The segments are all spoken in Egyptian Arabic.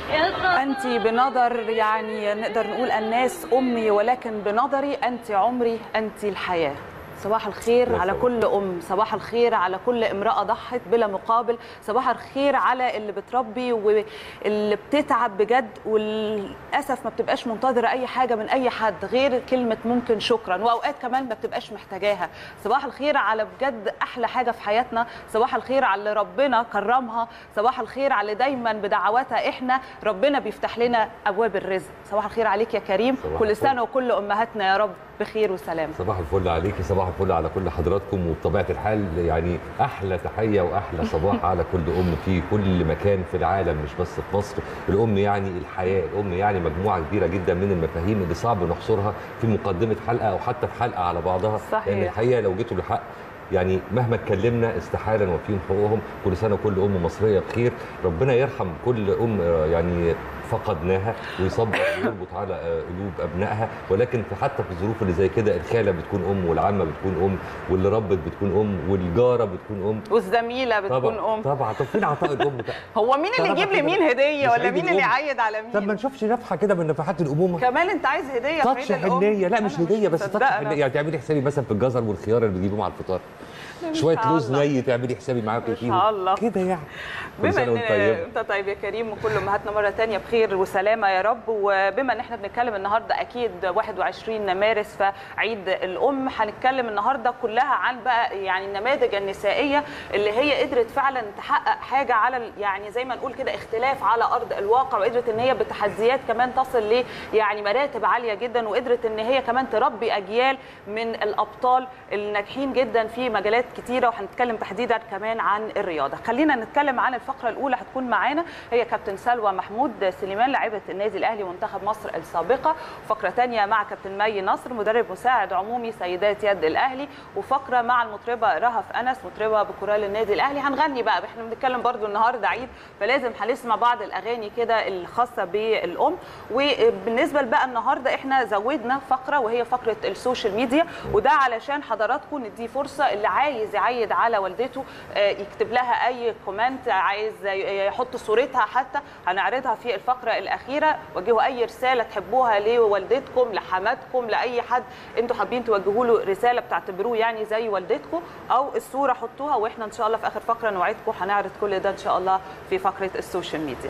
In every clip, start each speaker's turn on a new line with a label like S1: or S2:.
S1: أنت بنظر يعني نقدر نقول الناس أمي ولكن بنظري أنت عمري أنت الحياة صباح الخير
S2: يا
S1: على
S2: صباح.
S1: كل أم صباح الخير على كل امرأة ضحت بلا مقابل صباح الخير على اللي بتربي واللي بتتعب بجد وللأسف ما بتبقاش منتظرة أي حاجة من أي حد غير كلمة ممكن شكرا وأوقات كمان ما بتبقاش محتاجاها صباح الخير على بجد أحلى حاجة في حياتنا صباح الخير على اللي ربنا كرمها صباح الخير على اللي دايما بدعواتها إحنا ربنا بيفتح لنا أبواب الرزق صباح الخير عليك يا كريم
S2: صباح
S1: كل
S2: الفل.
S1: سنة وكل أمهاتنا يا رب بخير وسلام
S2: صباح الفل عليكي صباح الفل على كل حضراتكم وبطبيعه الحال يعني احلى تحيه واحلى صباح على كل ام في كل مكان في العالم مش بس في مصر الام يعني الحياه الام يعني مجموعه كبيره جدا من المفاهيم اللي صعب نحصرها في مقدمه حلقه او حتى في حلقه على بعضها
S1: صحيح.
S2: لان الحقيقه لو جيتوا للحق يعني مهما اتكلمنا استحاله نوفيهم حقوقهم كل سنه كل ام مصريه بخير ربنا يرحم كل ام آه، يعني فقدناها ويصبر ويربط على آه، قلوب ابنائها ولكن في حتى في الظروف اللي زي كده الخاله بتكون ام والعمه بتكون ام واللي ربت بتكون ام والجاره بتكون ام
S1: والزميلة بتكون
S2: طبعا
S1: أم
S2: طبعا طب فين عطاء الام بقى
S1: هو مين اللي
S2: طالما
S1: يجيب لي
S2: كده
S1: مين هدية
S2: مش
S1: ولا
S2: عيد
S1: مين اللي
S2: الأم.
S1: يعيد على
S2: طب ما
S1: مين
S2: نشوفش نفحه كده من نفحات الامومه
S1: كمان انت عايز هدية في
S2: تاتش
S1: عيد الأم؟
S2: حنيه لا مش
S1: أنا
S2: هديه بس تاتش
S1: مصدقة
S2: حنيه يعني تعملي حسابي مثلا في الجزر والخيار اللي بتجيبوهم على الفطار شويه لوز
S1: الله.
S2: ني تعملي حسابي معاك
S1: إن
S2: فيهم
S1: شاء الله.
S2: كده يعني كل
S1: بما
S2: سنة
S1: ان
S2: وأنت طيبة.
S1: انت طيب يا كريم وكل امهاتنا مره تانية بخير وسلامه يا رب وبما ان احنا بنتكلم النهارده اكيد 21 مارس فعيد الام هنتكلم النهارده كلها عن بقى يعني النماذج النسائيه اللي هي قدرت فعلا تحقق حاجه على ال- يعني زي ما نقول كده اختلاف على ارض الواقع وقدرت ان هي بتحديات كمان تصل ل يعني مراتب عاليه جدا وقدرت ان هي كمان تربي اجيال من الابطال الناجحين جدا في مجالات كتيره وهنتكلم تحديدا كمان عن الرياضه خلينا نتكلم عن الفقره الاولى هتكون معانا هي كابتن سلوى محمود سليمان لاعبه النادي الاهلي ومنتخب مصر السابقه فقره تانية مع كابتن مي نصر مدرب مساعد عمومي سيدات يد الاهلي وفقره مع المطربه رهف انس مطربه بكورال النادي الاهلي هنغني بقى احنا بنتكلم برضو النهارده عيد فلازم هنسمع بعض الاغاني كده الخاصه بالام وبالنسبه بقى النهارده احنا زودنا فقره وهي فقره السوشيال ميديا وده علشان حضراتكم ندي فرصه اللي عايز يعيد على والدته آه، يكتب لها اي كومنت عايز يحط صورتها حتى هنعرضها في الفقره الاخيره وجهوا اي رساله تحبوها لوالدتكم لحماتكم لاي حد انتوا حابين توجهوا له رساله بتعتبروه يعني زي والدتكم او الصوره حطوها واحنا ان شاء الله في اخر فقره نوعدكم هنعرض كل ده ان شاء الله في فقره السوشيال ميديا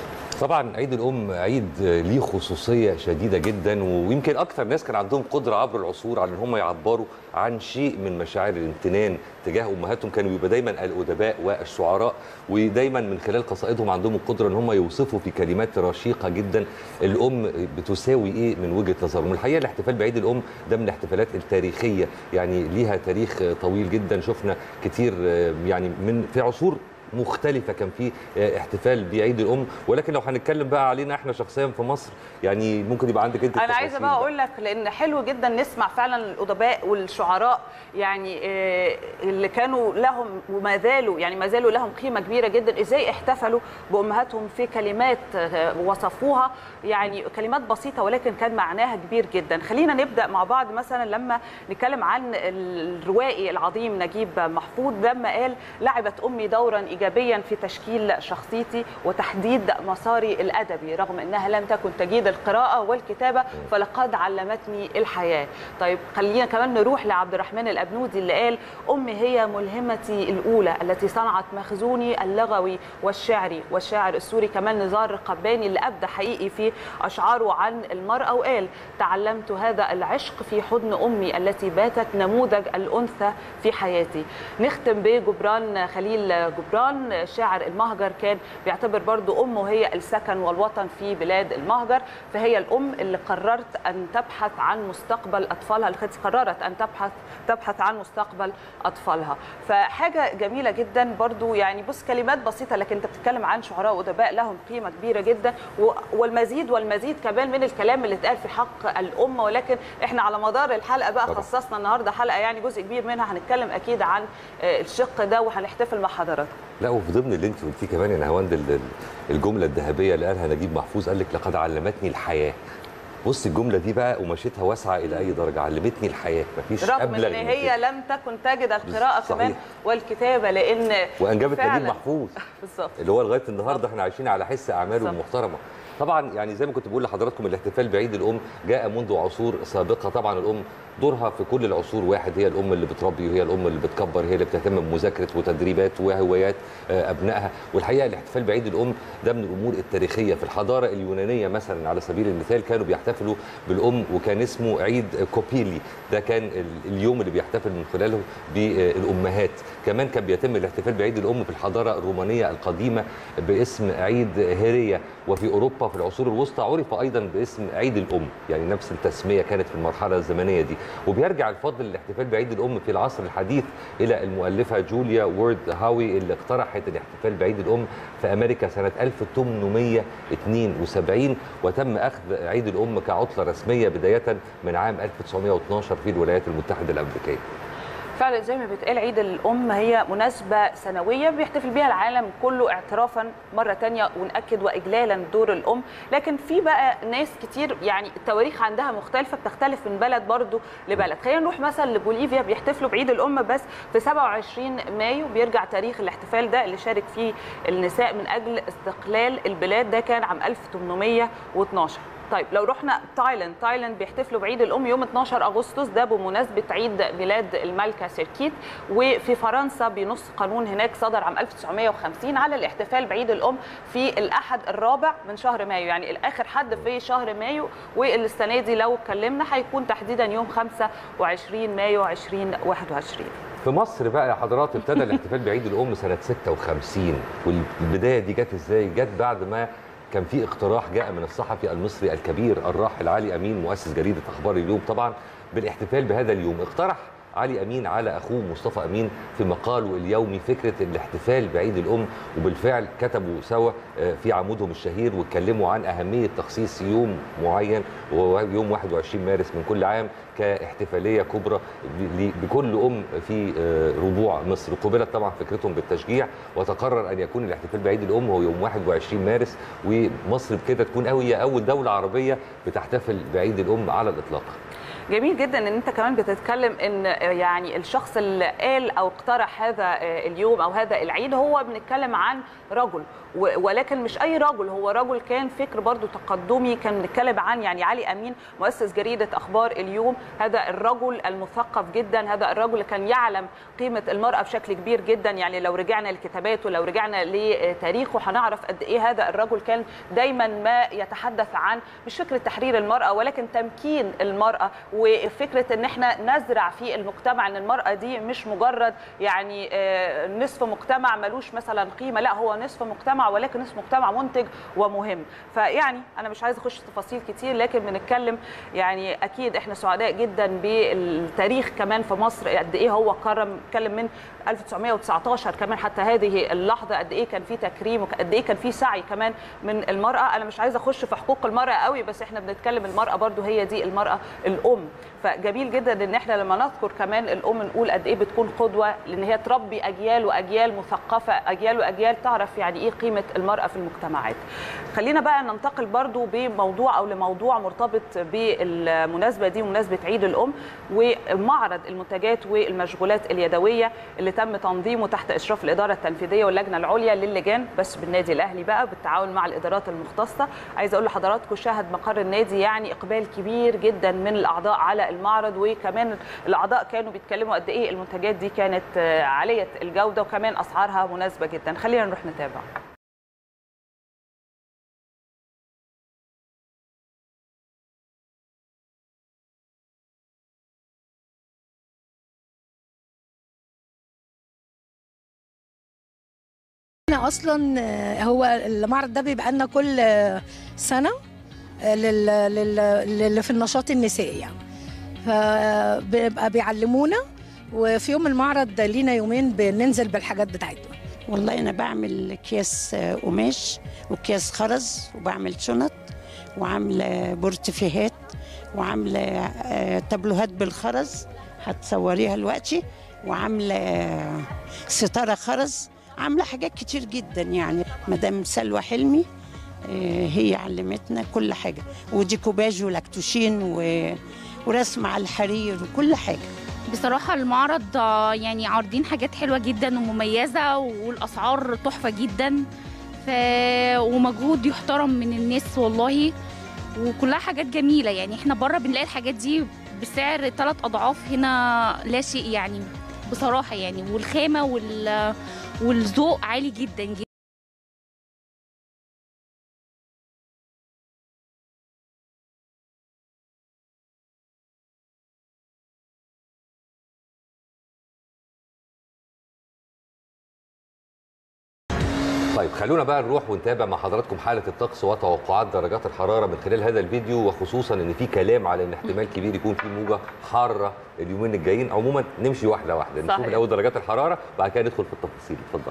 S2: طبعا عيد الام عيد ليه خصوصيه شديده جدا ويمكن اكثر ناس كان عندهم قدره عبر العصور على ان هم يعبروا عن شيء من مشاعر الامتنان تجاه امهاتهم كانوا بيبقى دايما الادباء والشعراء ودايما من خلال قصائدهم عندهم القدره ان هم يوصفوا في كلمات رشيقه جدا الام بتساوي ايه من وجهه نظرهم الحقيقه الاحتفال بعيد الام ده من الاحتفالات التاريخيه يعني ليها تاريخ طويل جدا شفنا كتير يعني من في عصور مختلفه كان في احتفال بعيد الام ولكن لو هنتكلم بقى علينا احنا شخصيا في مصر يعني ممكن يبقى عندك انت
S1: انا عايزه
S2: التفاصيل
S1: بقى اقول لك لان حلو جدا نسمع فعلا الادباء والشعراء يعني آه، اللي كانوا لهم وما زالوا يعني ما زالوا لهم قيمه كبيره جدا ازاي احتفلوا بامهاتهم في كلمات آه، وصفوها يعني كلمات بسيطه ولكن كان معناها كبير جدا خلينا نبدا مع بعض مثلا لما نتكلم عن الروائي العظيم نجيب محفوظ لما قال لعبت امي دورا ايجابيا في تشكيل شخصيتي وتحديد مساري الادبي رغم انها لم تكن تجيد القراءه والكتابه فلقد علمتني الحياه طيب خلينا كمان نروح لعبد الرحمن الابنودي اللي قال امي هي ملهمتي الاولى التي صنعت مخزوني اللغوي والشعري والشاعر السوري كمان نزار قباني اللي ابدى حقيقي في اشعاره عن المراه وقال تعلمت هذا العشق في حضن امي التي باتت نموذج الانثى في حياتي نختم بجبران خليل جبران شاعر المهجر كان بيعتبر برضو امه هي السكن والوطن في بلاد المهجر فهي الام اللي قررت ان تبحث عن مستقبل اطفالها اللي قررت ان تبحث تبحث عن مستقبل اطفالها فحاجه جميله جدا برضو يعني بص كلمات بسيطه لكن انت بتتكلم عن شعراء وادباء لهم قيمه كبيره جدا و- والمزيد والمزيد كمان من الكلام اللي اتقال في حق الامه ولكن احنا على مدار الحلقه بقى
S2: طبعا.
S1: خصصنا النهارده حلقه يعني جزء كبير منها هنتكلم اكيد عن آه، الشق ده وهنحتفل مع حضراتكم
S2: لا وفي ضمن اللي انت قلتيه كمان يا نهاوند ال- ال- الجمله الذهبيه اللي قالها نجيب محفوظ قال لك لقد علمتني الحياه بص الجمله دي بقى قماشتها واسعه الى اي درجه علمتني الحياه مفيش
S1: رغم
S2: ابلغ
S1: ان
S2: من
S1: هي
S2: كده.
S1: لم تكن تجد القراءه
S2: صحيح.
S1: كمان والكتابه لان
S2: وانجبت نجيب
S1: فعلاً.
S2: محفوظ
S1: بالظبط
S2: اللي هو لغايه النهارده احنا عايشين على حس اعماله
S1: بالظبط.
S2: المحترمه طبعا يعني زي ما كنت بقول لحضراتكم الاحتفال بعيد الام جاء منذ عصور سابقه طبعا الام دورها في كل العصور واحد هي الام اللي بتربي وهي الام اللي بتكبر هي اللي بتهتم بمذاكره وتدريبات وهوايات آه، ابنائها والحقيقه الاحتفال بعيد الام ده من الامور التاريخيه في الحضاره اليونانيه مثلا على سبيل المثال كانوا بيحتفلوا بالام وكان اسمه عيد كوبيلي ده كان ال- اليوم اللي بيحتفل من خلاله بالامهات كمان كان بيتم الاحتفال بعيد الام في الحضاره الرومانيه القديمه باسم عيد هيريا وفي اوروبا في العصور الوسطى عرف ايضا باسم عيد الام يعني نفس التسميه كانت في المرحله الزمنيه دي وبيرجع الفضل الاحتفال بعيد الام في العصر الحديث الى المؤلفه جوليا وورد هاوي اللي اقترحت الاحتفال بعيد الام في امريكا سنه 1872 وتم اخذ عيد الام كعطله رسميه بدايه من عام 1912 في الولايات المتحده الامريكيه
S1: فعلا زي ما بيتقال عيد الام هي مناسبه سنويه بيحتفل بيها العالم كله اعترافا مره تانية وناكد واجلالا دور الام لكن في بقى ناس كتير يعني التواريخ عندها مختلفه بتختلف من بلد برضو لبلد خلينا نروح مثلا لبوليفيا بيحتفلوا بعيد الام بس في 27 مايو بيرجع تاريخ الاحتفال ده اللي شارك فيه النساء من اجل استقلال البلاد ده كان عام 1812 طيب لو رحنا تايلاند تايلاند بيحتفلوا بعيد الام يوم 12 اغسطس ده بمناسبه عيد ميلاد الملكه سيركيت وفي فرنسا بنص قانون هناك صدر عام 1950 على الاحتفال بعيد الام في الاحد الرابع من شهر مايو يعني الاخر حد في شهر مايو والسنه دي لو اتكلمنا هيكون تحديدا يوم 25 مايو 2021
S2: في مصر بقى يا حضرات ابتدى الاحتفال بعيد الام سنه 56 والبدايه دي جت ازاي؟ جت بعد ما كان في اقتراح جاء من الصحفي المصري الكبير الراحل علي امين مؤسس جريده اخبار اليوم طبعا بالاحتفال بهذا اليوم اقترح علي امين على اخوه مصطفى امين في مقاله اليومي فكره الاحتفال بعيد الام وبالفعل كتبوا سوا آه، في عمودهم الشهير واتكلموا عن اهميه تخصيص يوم معين وهو يوم 21 مارس من كل عام كاحتفاليه كبرى ل- بكل ام في آه، ربوع مصر قبلت طبعا فكرتهم بالتشجيع وتقرر ان يكون الاحتفال بعيد الام هو يوم 21 مارس ومصر بكده تكون هي اول دوله عربيه بتحتفل بعيد الام على الاطلاق
S1: جميل جدا ان انت كمان بتتكلم ان يعني الشخص اللي قال او اقترح هذا اليوم او هذا العيد هو بنتكلم عن رجل و- ولكن مش اي رجل هو رجل كان فكر برضو تقدمي كان بنتكلم عن يعني علي امين مؤسس جريده اخبار اليوم هذا الرجل المثقف جدا هذا الرجل اللي كان يعلم قيمه المراه بشكل كبير جدا يعني لو رجعنا لكتاباته لو رجعنا لتاريخه هنعرف قد ايه هذا الرجل كان دايما ما يتحدث عن مش فكره تحرير المراه ولكن تمكين المراه وفكره ان احنا نزرع في المجتمع ان المراه دي مش مجرد يعني آه، نصف مجتمع ملوش مثلا قيمه لا هو نصف مجتمع ولكن نصف مجتمع منتج ومهم فيعني انا مش عايزه اخش في تفاصيل كتير لكن بنتكلم يعني اكيد احنا سعداء جدا بالتاريخ كمان في مصر قد ايه هو كرم اتكلم من 1919 كمان حتى هذه اللحظه قد ايه كان في تكريم وقد ايه كان في سعي كمان من المراه انا مش عايزه اخش في حقوق المراه قوي بس احنا بنتكلم المراه برضو هي دي المراه الام فجميل جدا ان احنا لما نذكر كمان الام نقول قد ايه بتكون قدوه لان هي تربي اجيال واجيال مثقفه اجيال واجيال تعرف يعني ايه قيمه المراه في المجتمعات خلينا بقى ننتقل برضو بموضوع او لموضوع مرتبط بالمناسبه دي مناسبه عيد الام ومعرض المنتجات والمشغولات اليدويه اللي تم تنظيمه تحت اشراف الاداره التنفيذيه واللجنه العليا للجان بس بالنادي الاهلي بقى بالتعاون مع الادارات المختصه عايزه اقول لحضراتكم شهد مقر النادي يعني اقبال كبير جدا من الاعضاء على المعرض وكمان الاعضاء كانوا بيتكلموا قد ايه المنتجات دي كانت آه، عاليه الجوده وكمان اسعارها مناسبه جدا خلينا نروح نتابع
S3: احنا اصلا آه، هو المعرض ده بيبقى لنا كل آه، سنه آه، لل- لل- للي في النشاط النسائي يعني فبيبقى بيعلمونا وفي يوم المعرض لينا يومين بننزل بالحاجات بتاعتنا
S4: والله انا بعمل اكياس آه، قماش واكياس خرز وبعمل شنط وعامله بورتفيهات وعامله آه، تابلوهات بالخرز هتصوريها دلوقتي وعامله آه، ستاره خرز عامله حاجات كتير جدا يعني مدام سلوى حلمي آه، هي علمتنا كل حاجه وديكوباج ولاكتوشين و... ورسم على الحرير وكل حاجه
S5: بصراحة المعرض آه، يعني عارضين حاجات حلوة جدا ومميزة والأسعار تحفة جدا ف... ومجهود يحترم من الناس والله وكلها حاجات جميلة يعني احنا بره بنلاقي الحاجات دي بسعر ثلاث أضعاف هنا لا شيء يعني بصراحة يعني والخامة وال... والذوق عالي جدا جدا
S2: طيب خلونا بقى نروح ونتابع مع حضراتكم حاله الطقس وتوقعات درجات الحراره من خلال هذا الفيديو وخصوصا ان في كلام على ان احتمال كبير يكون في موجه حاره اليومين الجايين عموما نمشي واحده واحده نشوف
S1: صحيح.
S2: الاول درجات الحراره بعد كده ندخل في التفاصيل اتفضل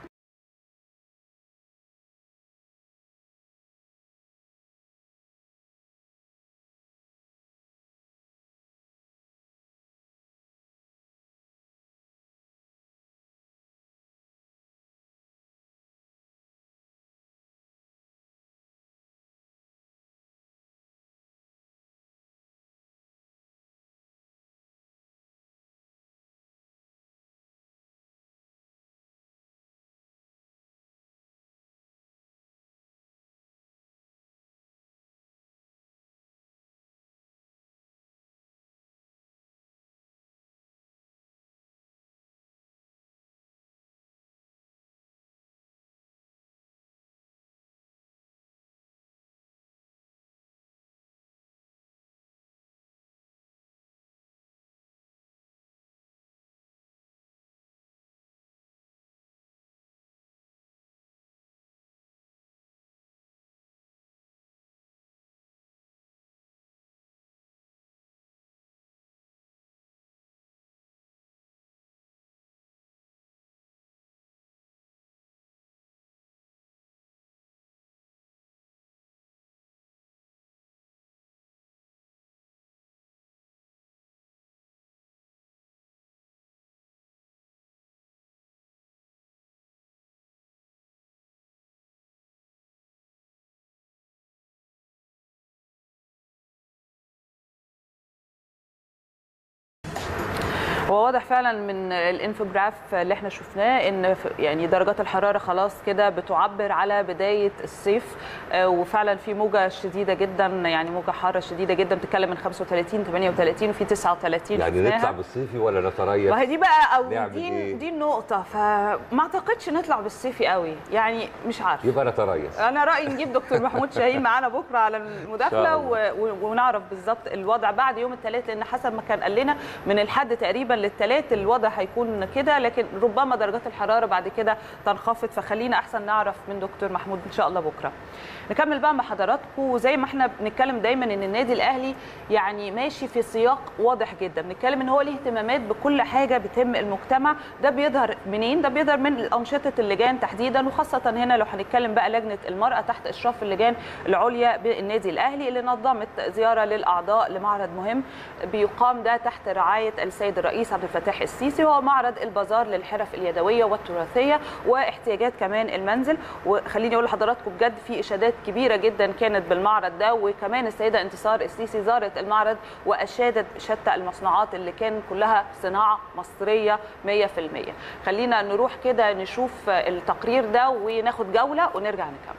S1: هو واضح فعلا من الانفوجراف اللي احنا شفناه ان ف- يعني درجات الحراره خلاص كده بتعبر على بدايه الصيف آه، وفعلا في موجه شديده جدا يعني موجه حاره شديده جدا بتتكلم من 35 38 وفي 39
S2: يعني
S1: شفناها.
S2: نطلع بالصيفي ولا نتريث
S1: ما هي دي بقى او
S2: نعمل
S1: دي
S2: إيه؟
S1: دي النقطه فما اعتقدش نطلع بالصيفي قوي يعني مش عارف
S2: يبقى نتريث
S1: انا رايي نجيب دكتور محمود شاهين معانا بكره على
S2: إن
S1: المداخله
S2: شاء
S1: و... و... ونعرف بالظبط الوضع بعد يوم الثلاث لان حسب ما كان قال لنا من الحد تقريبا للثلاث الوضع هيكون كده لكن ربما درجات الحراره بعد كده تنخفض فخلينا احسن نعرف من دكتور محمود ان شاء الله بكره نكمل بقى مع حضراتكم وزي ما احنا بنتكلم دايما ان النادي الاهلي يعني ماشي في سياق واضح جدا بنتكلم ان هو ليه اهتمامات بكل حاجه بتهم المجتمع ده بيظهر منين ده بيظهر من انشطه اللجان تحديدا وخاصه هنا لو هنتكلم بقى لجنه المراه تحت اشراف اللجان العليا بالنادي الاهلي اللي نظمت زياره للاعضاء لمعرض مهم بيقام ده تحت رعايه السيد الرئيس عبد الفتاح السيسي وهو معرض البازار للحرف اليدويه والتراثيه واحتياجات كمان المنزل وخليني اقول لحضراتكم بجد في اشادات كبيره جدا كانت بالمعرض ده وكمان السيده انتصار السيسي زارت المعرض واشادت شتى المصنوعات اللي كان كلها صناعه مصريه 100% خلينا نروح كده نشوف التقرير ده وناخد جوله ونرجع نكمل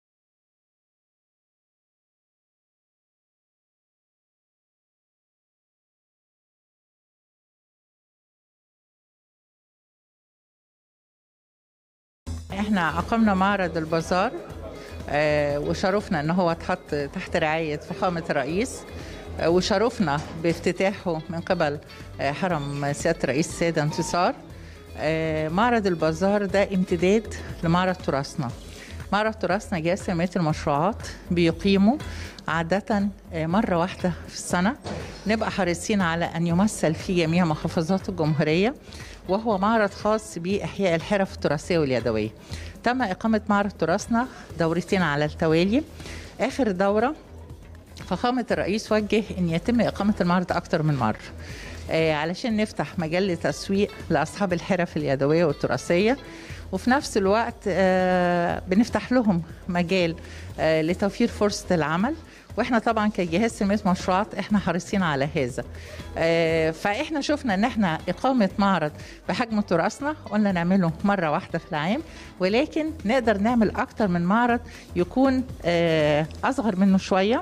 S6: احنا اقمنا معرض البازار آه، وشرفنا ان هو اتحط تحت رعايه فخامه الرئيس آه، وشرفنا بافتتاحه من قبل آه، حرم سياده الرئيس السيده انتصار آه، معرض البازار ده امتداد لمعرض تراثنا معرض تراثنا جهاز تنميه المشروعات بيقيمه عادة آه، مرة واحدة في السنة نبقى حريصين على أن يمثل في جميع محافظات الجمهورية وهو معرض خاص بإحياء الحرف التراثية واليدوية تم إقامة معرض تراثنا دورتين على التوالي آخر دورة فخامة الرئيس وجه أن يتم إقامة المعرض أكتر من مرة آه، علشان نفتح مجال لتسويق لأصحاب الحرف اليدوية والتراثية وفي نفس الوقت آه، بنفتح لهم مجال آه، لتوفير فرصة العمل واحنا طبعا كجهاز تنميه مشروعات احنا حريصين على هذا آه، فاحنا شفنا ان احنا اقامه معرض بحجم تراثنا قلنا نعمله مره واحده في العام ولكن نقدر نعمل اكتر من معرض يكون آه، اصغر منه شويه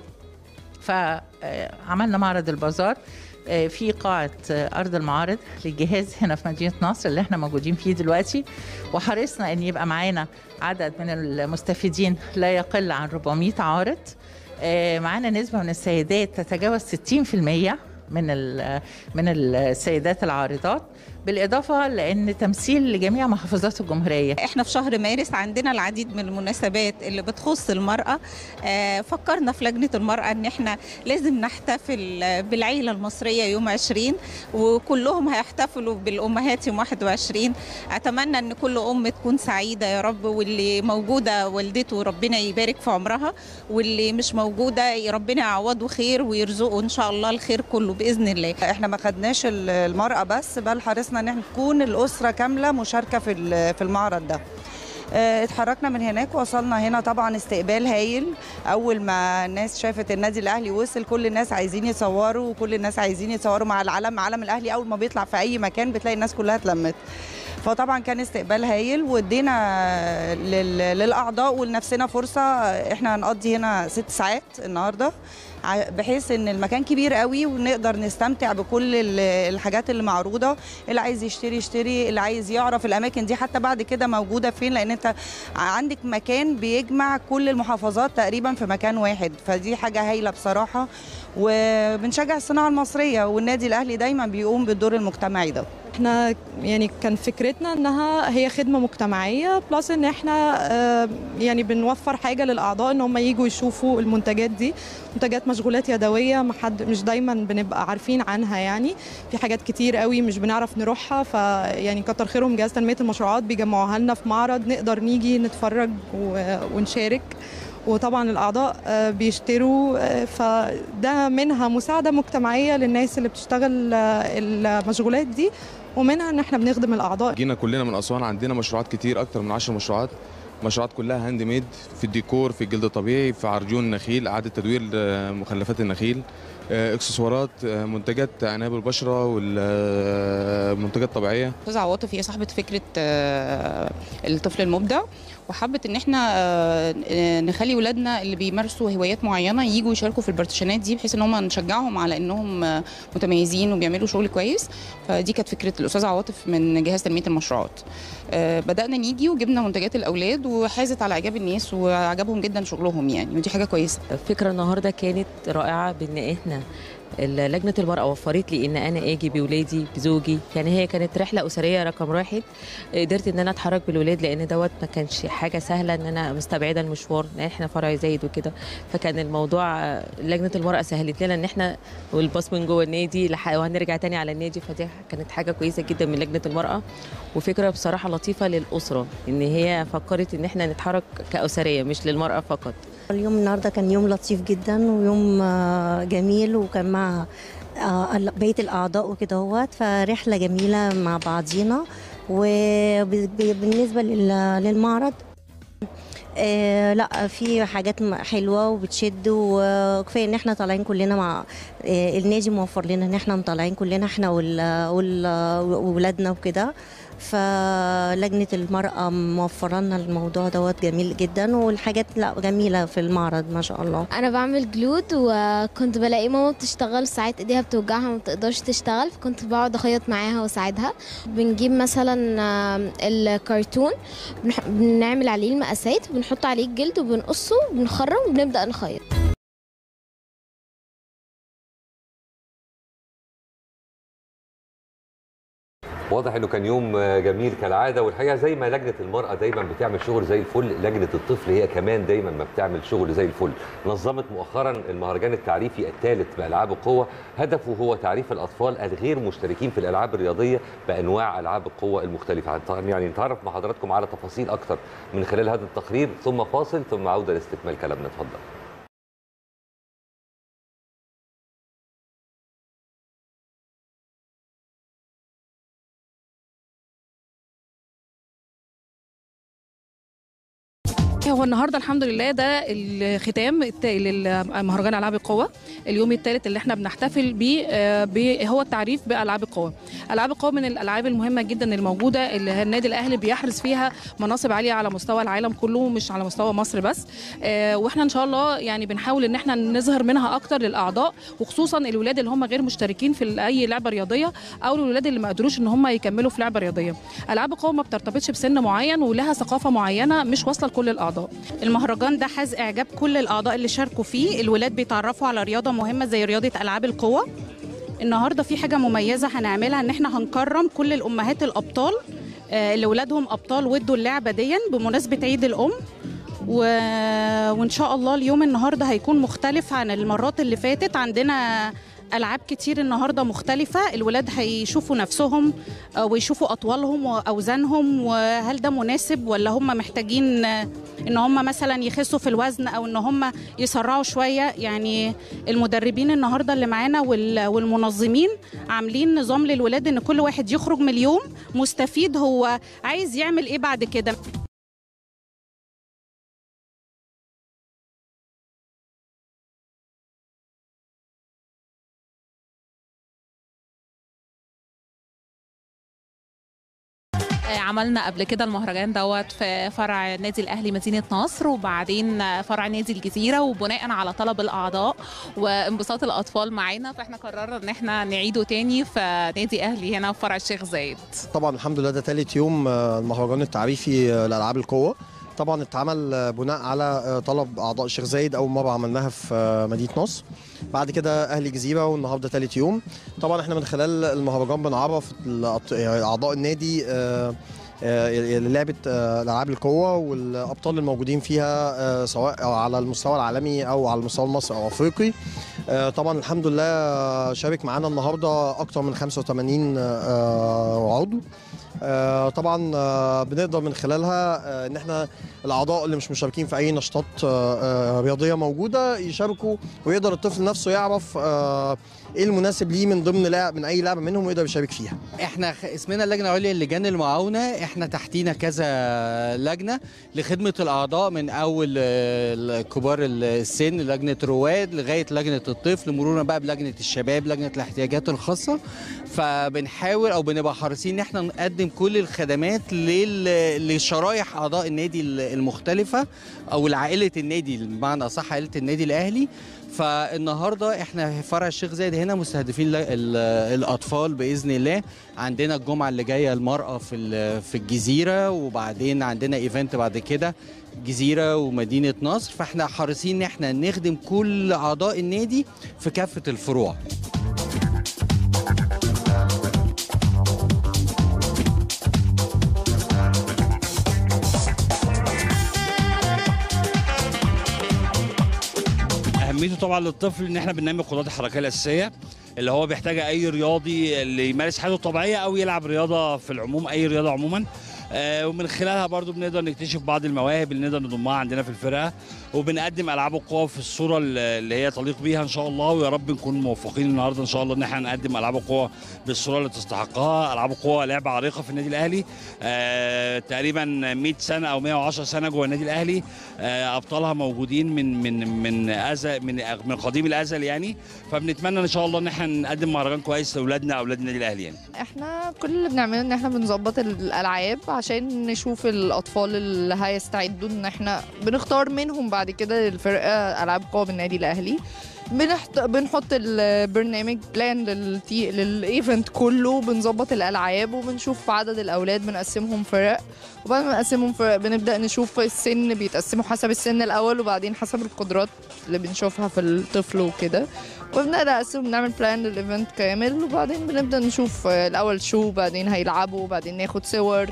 S6: فعملنا معرض البازار آه، في قاعة آه، أرض المعارض للجهاز هنا في مدينة نصر اللي احنا موجودين فيه دلوقتي وحرصنا أن يبقى معانا عدد من المستفيدين لا يقل عن 400 عارض آه، معانا نسبة من السيدات تتجاوز 60% من ال- من السيدات العارضات بالإضافة لأن تمثيل لجميع محافظات الجمهورية
S7: احنا في شهر مارس عندنا العديد من المناسبات اللي بتخص المرأة آه، فكرنا في لجنة المرأة ان احنا لازم نحتفل آه، بالعيلة المصرية يوم 20 وكلهم هيحتفلوا بالأمهات يوم 21 أتمنى ان كل أم تكون سعيدة يا رب واللي موجودة والدته ربنا يبارك في عمرها واللي مش موجودة ربنا يعوضه خير ويرزقه إن شاء الله الخير كله بإذن الله
S8: احنا ما خدناش ال- المرأة بس بل حرصنا ان احنا تكون الأسرة كاملة مشاركة في ال- في المعرض ده اه، اتحركنا من هناك وصلنا هنا طبعا استقبال هايل اول ما الناس شافت النادي الاهلي وصل كل الناس عايزين يصوروا وكل الناس عايزين يصوروا مع العلم علم الاهلي اول ما بيطلع في اي مكان بتلاقي الناس كلها اتلمت فطبعا كان استقبال هايل وادينا لل- للاعضاء ولنفسنا فرصه احنا هنقضي هنا ست ساعات النهارده ع- بحيث ان المكان كبير قوي ونقدر نستمتع بكل ال- الحاجات اللي معروضه اللي عايز يشتري يشتري اللي عايز يعرف الاماكن دي حتى بعد كده موجوده فين لان انت عندك مكان بيجمع كل المحافظات تقريبا في مكان واحد فدي حاجه هايله بصراحه وبنشجع الصناعه المصريه والنادي الاهلي دايما بيقوم بالدور المجتمعي ده
S9: احنا يعني كان فكرتنا انها هي خدمه مجتمعيه بلس ان احنا آه، يعني بنوفر حاجه للاعضاء ان هم يجوا يشوفوا المنتجات دي منتجات مشغولات يدويه ما حد مش دايما بنبقى عارفين عنها يعني في حاجات كتير قوي مش بنعرف نروحها فيعني كتر خيرهم جهاز تنميه المشروعات بيجمعوها لنا في معرض نقدر نيجي نتفرج و- ونشارك وطبعا الاعضاء آه، بيشتروا آه، فده منها مساعده مجتمعيه للناس اللي بتشتغل آه، المشغولات دي ومنها ان احنا بنخدم الاعضاء
S10: جينا كلنا من اسوان عندنا مشروعات كتير اكتر من 10 مشروعات مشروعات كلها هاند ميد في الديكور في الجلد الطبيعي في عرجون النخيل اعاده تدوير آه، مخلفات النخيل آه، اكسسوارات آه، منتجات عنايه بالبشره والمنتجات الطبيعيه
S11: استاذه عواطف هي صاحبه فكره آه، الطفل المبدع وحبت ان احنا آه، آه، نخلي ولادنا اللي بيمارسوا هوايات معينه يجوا يشاركوا في البارتيشنات دي بحيث ان هم نشجعهم على انهم آه، متميزين وبيعملوا شغل كويس فدي كانت فكره الاستاذه عواطف من جهاز تنميه المشروعات آه، بدانا نيجي وجبنا منتجات الاولاد وحازت على اعجاب الناس وعجبهم جدا شغلهم يعني ودي حاجه كويسه
S12: الفكره النهارده كانت رائعه بان احنا ال- لجنه المراه وفرت لي ان انا اجي بولادي بزوجي يعني هي كانت رحله اسريه رقم واحد قدرت ان انا اتحرك بالولاد لان دوت ما كانش حاجه سهله ان انا مستبعده المشوار لان احنا فرع زايد وكده فكان الموضوع آه، لجنه المراه سهلت لنا ان احنا والباص من جوه النادي لح- وهنرجع تاني على النادي فدي كانت حاجه كويسه جدا من لجنه المراه وفكره بصراحه لطيفه للاسره ان هي فكرت ان احنا نتحرك كاسريه مش للمراه فقط
S13: اليوم النهارده كان يوم لطيف جدا ويوم آه، جميل وكان مع آه، بقية الأعضاء وكده هوت فرحلة جميلة مع بعضينا وبالنسبة للمعرض آه لا في حاجات م- حلوه وبتشد وكفايه ان احنا طالعين كلنا مع آه النادي موفر لنا ان احنا مطلعين كلنا احنا وال- وال- وولادنا وكده فلجنه المراه موفره لنا الموضوع دوت جميل جدا والحاجات لا جميله في المعرض ما شاء الله
S14: انا بعمل جلود وكنت بلاقي ماما بتشتغل ساعات ايديها بتوجعها ما بتقدرش تشتغل فكنت بقعد اخيط معاها واساعدها بنجيب مثلا آم، الكرتون بنح- بنعمل عليه المقاسات بنحط عليه الجلد وبنقصه وبنخرم وبنبدا نخيط
S2: واضح انه كان يوم جميل كالعاده والحقيقه زي ما لجنه المراه دايما بتعمل شغل زي الفل لجنه الطفل هي كمان دايما ما بتعمل شغل زي الفل نظمت مؤخرا المهرجان التعريفي الثالث بالعاب القوه هدفه هو تعريف الاطفال الغير مشتركين في الالعاب الرياضيه بانواع العاب القوه المختلفه يعني نتعرف مع حضراتكم على تفاصيل اكتر من خلال هذا التقرير ثم فاصل ثم عوده لاستكمال كلامنا اتفضل
S15: النهارده الحمد لله ده الختام الت- للمهرجان العاب القوه اليوم الثالث اللي احنا بنحتفل بيه آه، ب- هو التعريف بالعاب القوه العاب القوه من الالعاب المهمه جدا الموجوده اللي النادي الاهلي بيحرز فيها مناصب عاليه على مستوى العالم كله مش على مستوى مصر بس آه، واحنا ان شاء الله يعني بنحاول ان احنا نظهر منها اكتر للاعضاء وخصوصا الولاد اللي هم غير مشتركين في اي لعبه رياضيه او الولاد اللي ما قدروش ان هم يكملوا في لعبه رياضيه العاب القوه ما بترتبطش بسن معين ولها ثقافه معينه مش واصله لكل الاعضاء
S16: المهرجان ده حاز اعجاب كل الاعضاء اللي شاركوا فيه الولاد بيتعرفوا على رياضه مهمه زي رياضه العاب القوه النهارده في حاجه مميزه هنعملها ان احنا هنكرم كل الامهات الابطال آه، اللي ولادهم ابطال ودوا اللعبه دي بمناسبه عيد الام و... وان شاء الله اليوم النهارده هيكون مختلف عن المرات اللي فاتت عندنا العاب كتير النهارده مختلفه الولاد هيشوفوا نفسهم آه، ويشوفوا اطوالهم واوزانهم وهل ده مناسب ولا هم محتاجين آه، ان هم مثلا يخسوا في الوزن او ان هم يسرعوا شويه يعني المدربين النهارده اللي معانا وال- والمنظمين عاملين نظام للولاد ان كل واحد يخرج من اليوم مستفيد هو عايز يعمل ايه بعد كده
S17: آه، عملنا قبل كده المهرجان دوت في فرع نادي الاهلي مدينه نصر وبعدين آه، فرع نادي الجزيره وبناء على طلب الاعضاء وانبساط الاطفال معانا فاحنا قررنا ان احنا نعيده تاني في نادي اهلي هنا في فرع الشيخ زايد
S18: طبعا الحمد لله ده ثالث يوم آه، المهرجان التعريفي آه، لالعاب القوه طبعا اتعمل آه، بناء على آه، طلب اعضاء الشيخ زايد اول مره عملناها في آه، مدينه نصر بعد كده اهلي جزيره والنهارده ثالث يوم طبعا احنا من خلال المهرجان بنعرف الأط- يعني اعضاء النادي آه، آه، لعبه آه، العاب القوه والابطال الموجودين فيها آه، سواء على المستوى العالمي او على المستوى المصري او افريقي آه، طبعا الحمد لله آه، شارك معانا النهارده اكتر من 85 آه، عضو آه، طبعا آه، بنقدر من خلالها آه، ان احنا الاعضاء اللي مش مشاركين في اي نشاطات آه، آه، رياضيه موجوده يشاركوا ويقدر الطفل نفسه يعرف آه، ايه المناسب ليه من ضمن لعب من اي لعبه منهم ويقدر يشارك فيها
S19: احنا خ- اسمنا اللجنه العليا للجان المعاونه احنا تحتينا كذا لجنه لخدمه الاعضاء من اول آه، كبار السن لجنه رواد لغايه لجنه الطفل مرورا بقى بلجنه الشباب لجنه الاحتياجات الخاصه فبنحاول او بنبقى حريصين ان احنا نقدم كل الخدمات لل- لشرايح اعضاء النادي المختلفه او لعائله النادي بمعنى اصح عائله النادي الاهلي فالنهارده احنا في فرع الشيخ زايد هنا مستهدفين ال- ال- الاطفال باذن الله عندنا الجمعه اللي جايه المراه في ال- في الجزيره وبعدين عندنا ايفنت بعد كده جزيره ومدينه نصر فاحنا حريصين ان احنا نخدم كل اعضاء النادي في كافه الفروع
S20: اهميته طبعا للطفل ان احنا بننمي القدرات الحركيه الاساسيه اللي هو بيحتاجها اي رياضي اللي يمارس حياته الطبيعيه او يلعب رياضه في العموم اي رياضه عموما آه، ومن خلالها برضو بنقدر نكتشف بعض المواهب اللي نقدر نضمها عندنا في الفرقه وبنقدم العاب القوى في الصوره اللي هي تليق بيها ان شاء الله ويا رب نكون موفقين النهارده ان شاء الله ان احنا نقدم العاب القوى بالصوره اللي تستحقها العاب القوى لعبه عريقه في النادي الاهلي آه، تقريبا 100 سنه او 110 سنه جوه النادي الاهلي آه، ابطالها موجودين من من من أزل من من قديم الازل يعني فبنتمنى ان شاء الله ان احنا نقدم مهرجان كويس لاولادنا اولاد النادي الاهلي يعني
S21: احنا كل اللي بنعمله ان احنا بنظبط الالعاب عشان نشوف الاطفال اللي هيستعدوا ان احنا بنختار منهم بعد كده الفرقه العاب قوه بالنادي الاهلي بنحط بنحط البرنامج بلان للتي... للايفنت كله بنظبط الالعاب وبنشوف عدد الاولاد بنقسمهم فرق وبعد ما نقسمهم فرق بنبدا نشوف السن بيتقسموا حسب السن الاول وبعدين حسب القدرات اللي بنشوفها في الطفل وكده وبنبدا نقسم بنعمل بلان للايفنت كامل وبعدين بنبدا نشوف آه، الاول شو بعدين هيلعبوا وبعدين ناخد صور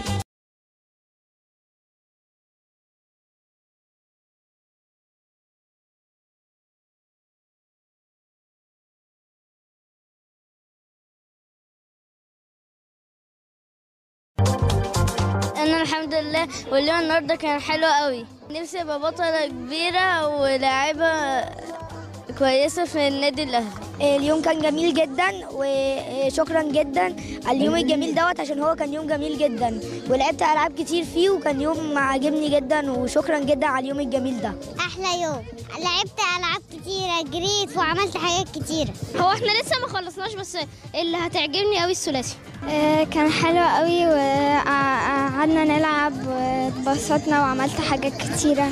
S22: انا الحمد لله واليوم النهارده كان حلو قوي نفسي ابقى بطلة كبيرة ولاعيبة كويسة في النادي الاهلي اليوم كان جميل جدا وشكرا جدا على اليوم الجميل دوت عشان هو كان يوم جميل جدا ولعبت العاب كتير فيه وكان يوم عاجبني جدا وشكرا جدا على اليوم الجميل ده
S3: احلى يوم لعبت العاب كتيره جريت وعملت حاجات كتيره
S22: هو احنا لسه ما خلصناش بس اللي هتعجبني قوي الثلاثي
S3: كان حلو قوي وقعدنا نلعب واتبسطنا وعملت حاجات كتيره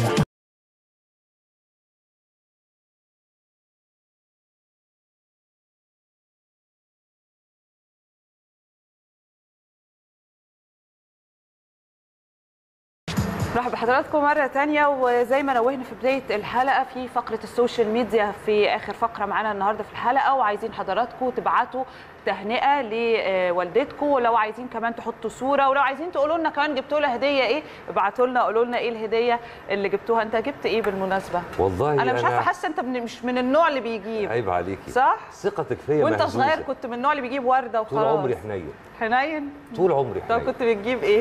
S1: مرحبا بحضراتكم مرة تانية وزي ما نوهنا في بداية الحلقة في فقرة السوشيال ميديا في آخر فقرة معانا النهاردة في الحلقة وعايزين حضراتكم تبعتوا تهنئة لوالدتكم ولو عايزين كمان تحطوا صورة ولو عايزين تقولوا لنا كمان جبتوا لها هدية إيه ابعتوا لنا قولوا لنا إيه الهدية اللي جبتوها أنت جبت إيه بالمناسبة؟
S2: والله
S1: أنا مش عارفة حاسة أنت من مش من النوع اللي بيجيب
S2: عيب عليكي
S1: صح؟
S2: ثقتك فيا
S1: وأنت
S2: مهزوزة.
S1: صغير كنت من النوع اللي بيجيب وردة وخلاص
S2: طول عمري حنين
S1: حنين؟
S2: طول عمري
S1: طب
S2: حنين
S1: كنت بتجيب إيه؟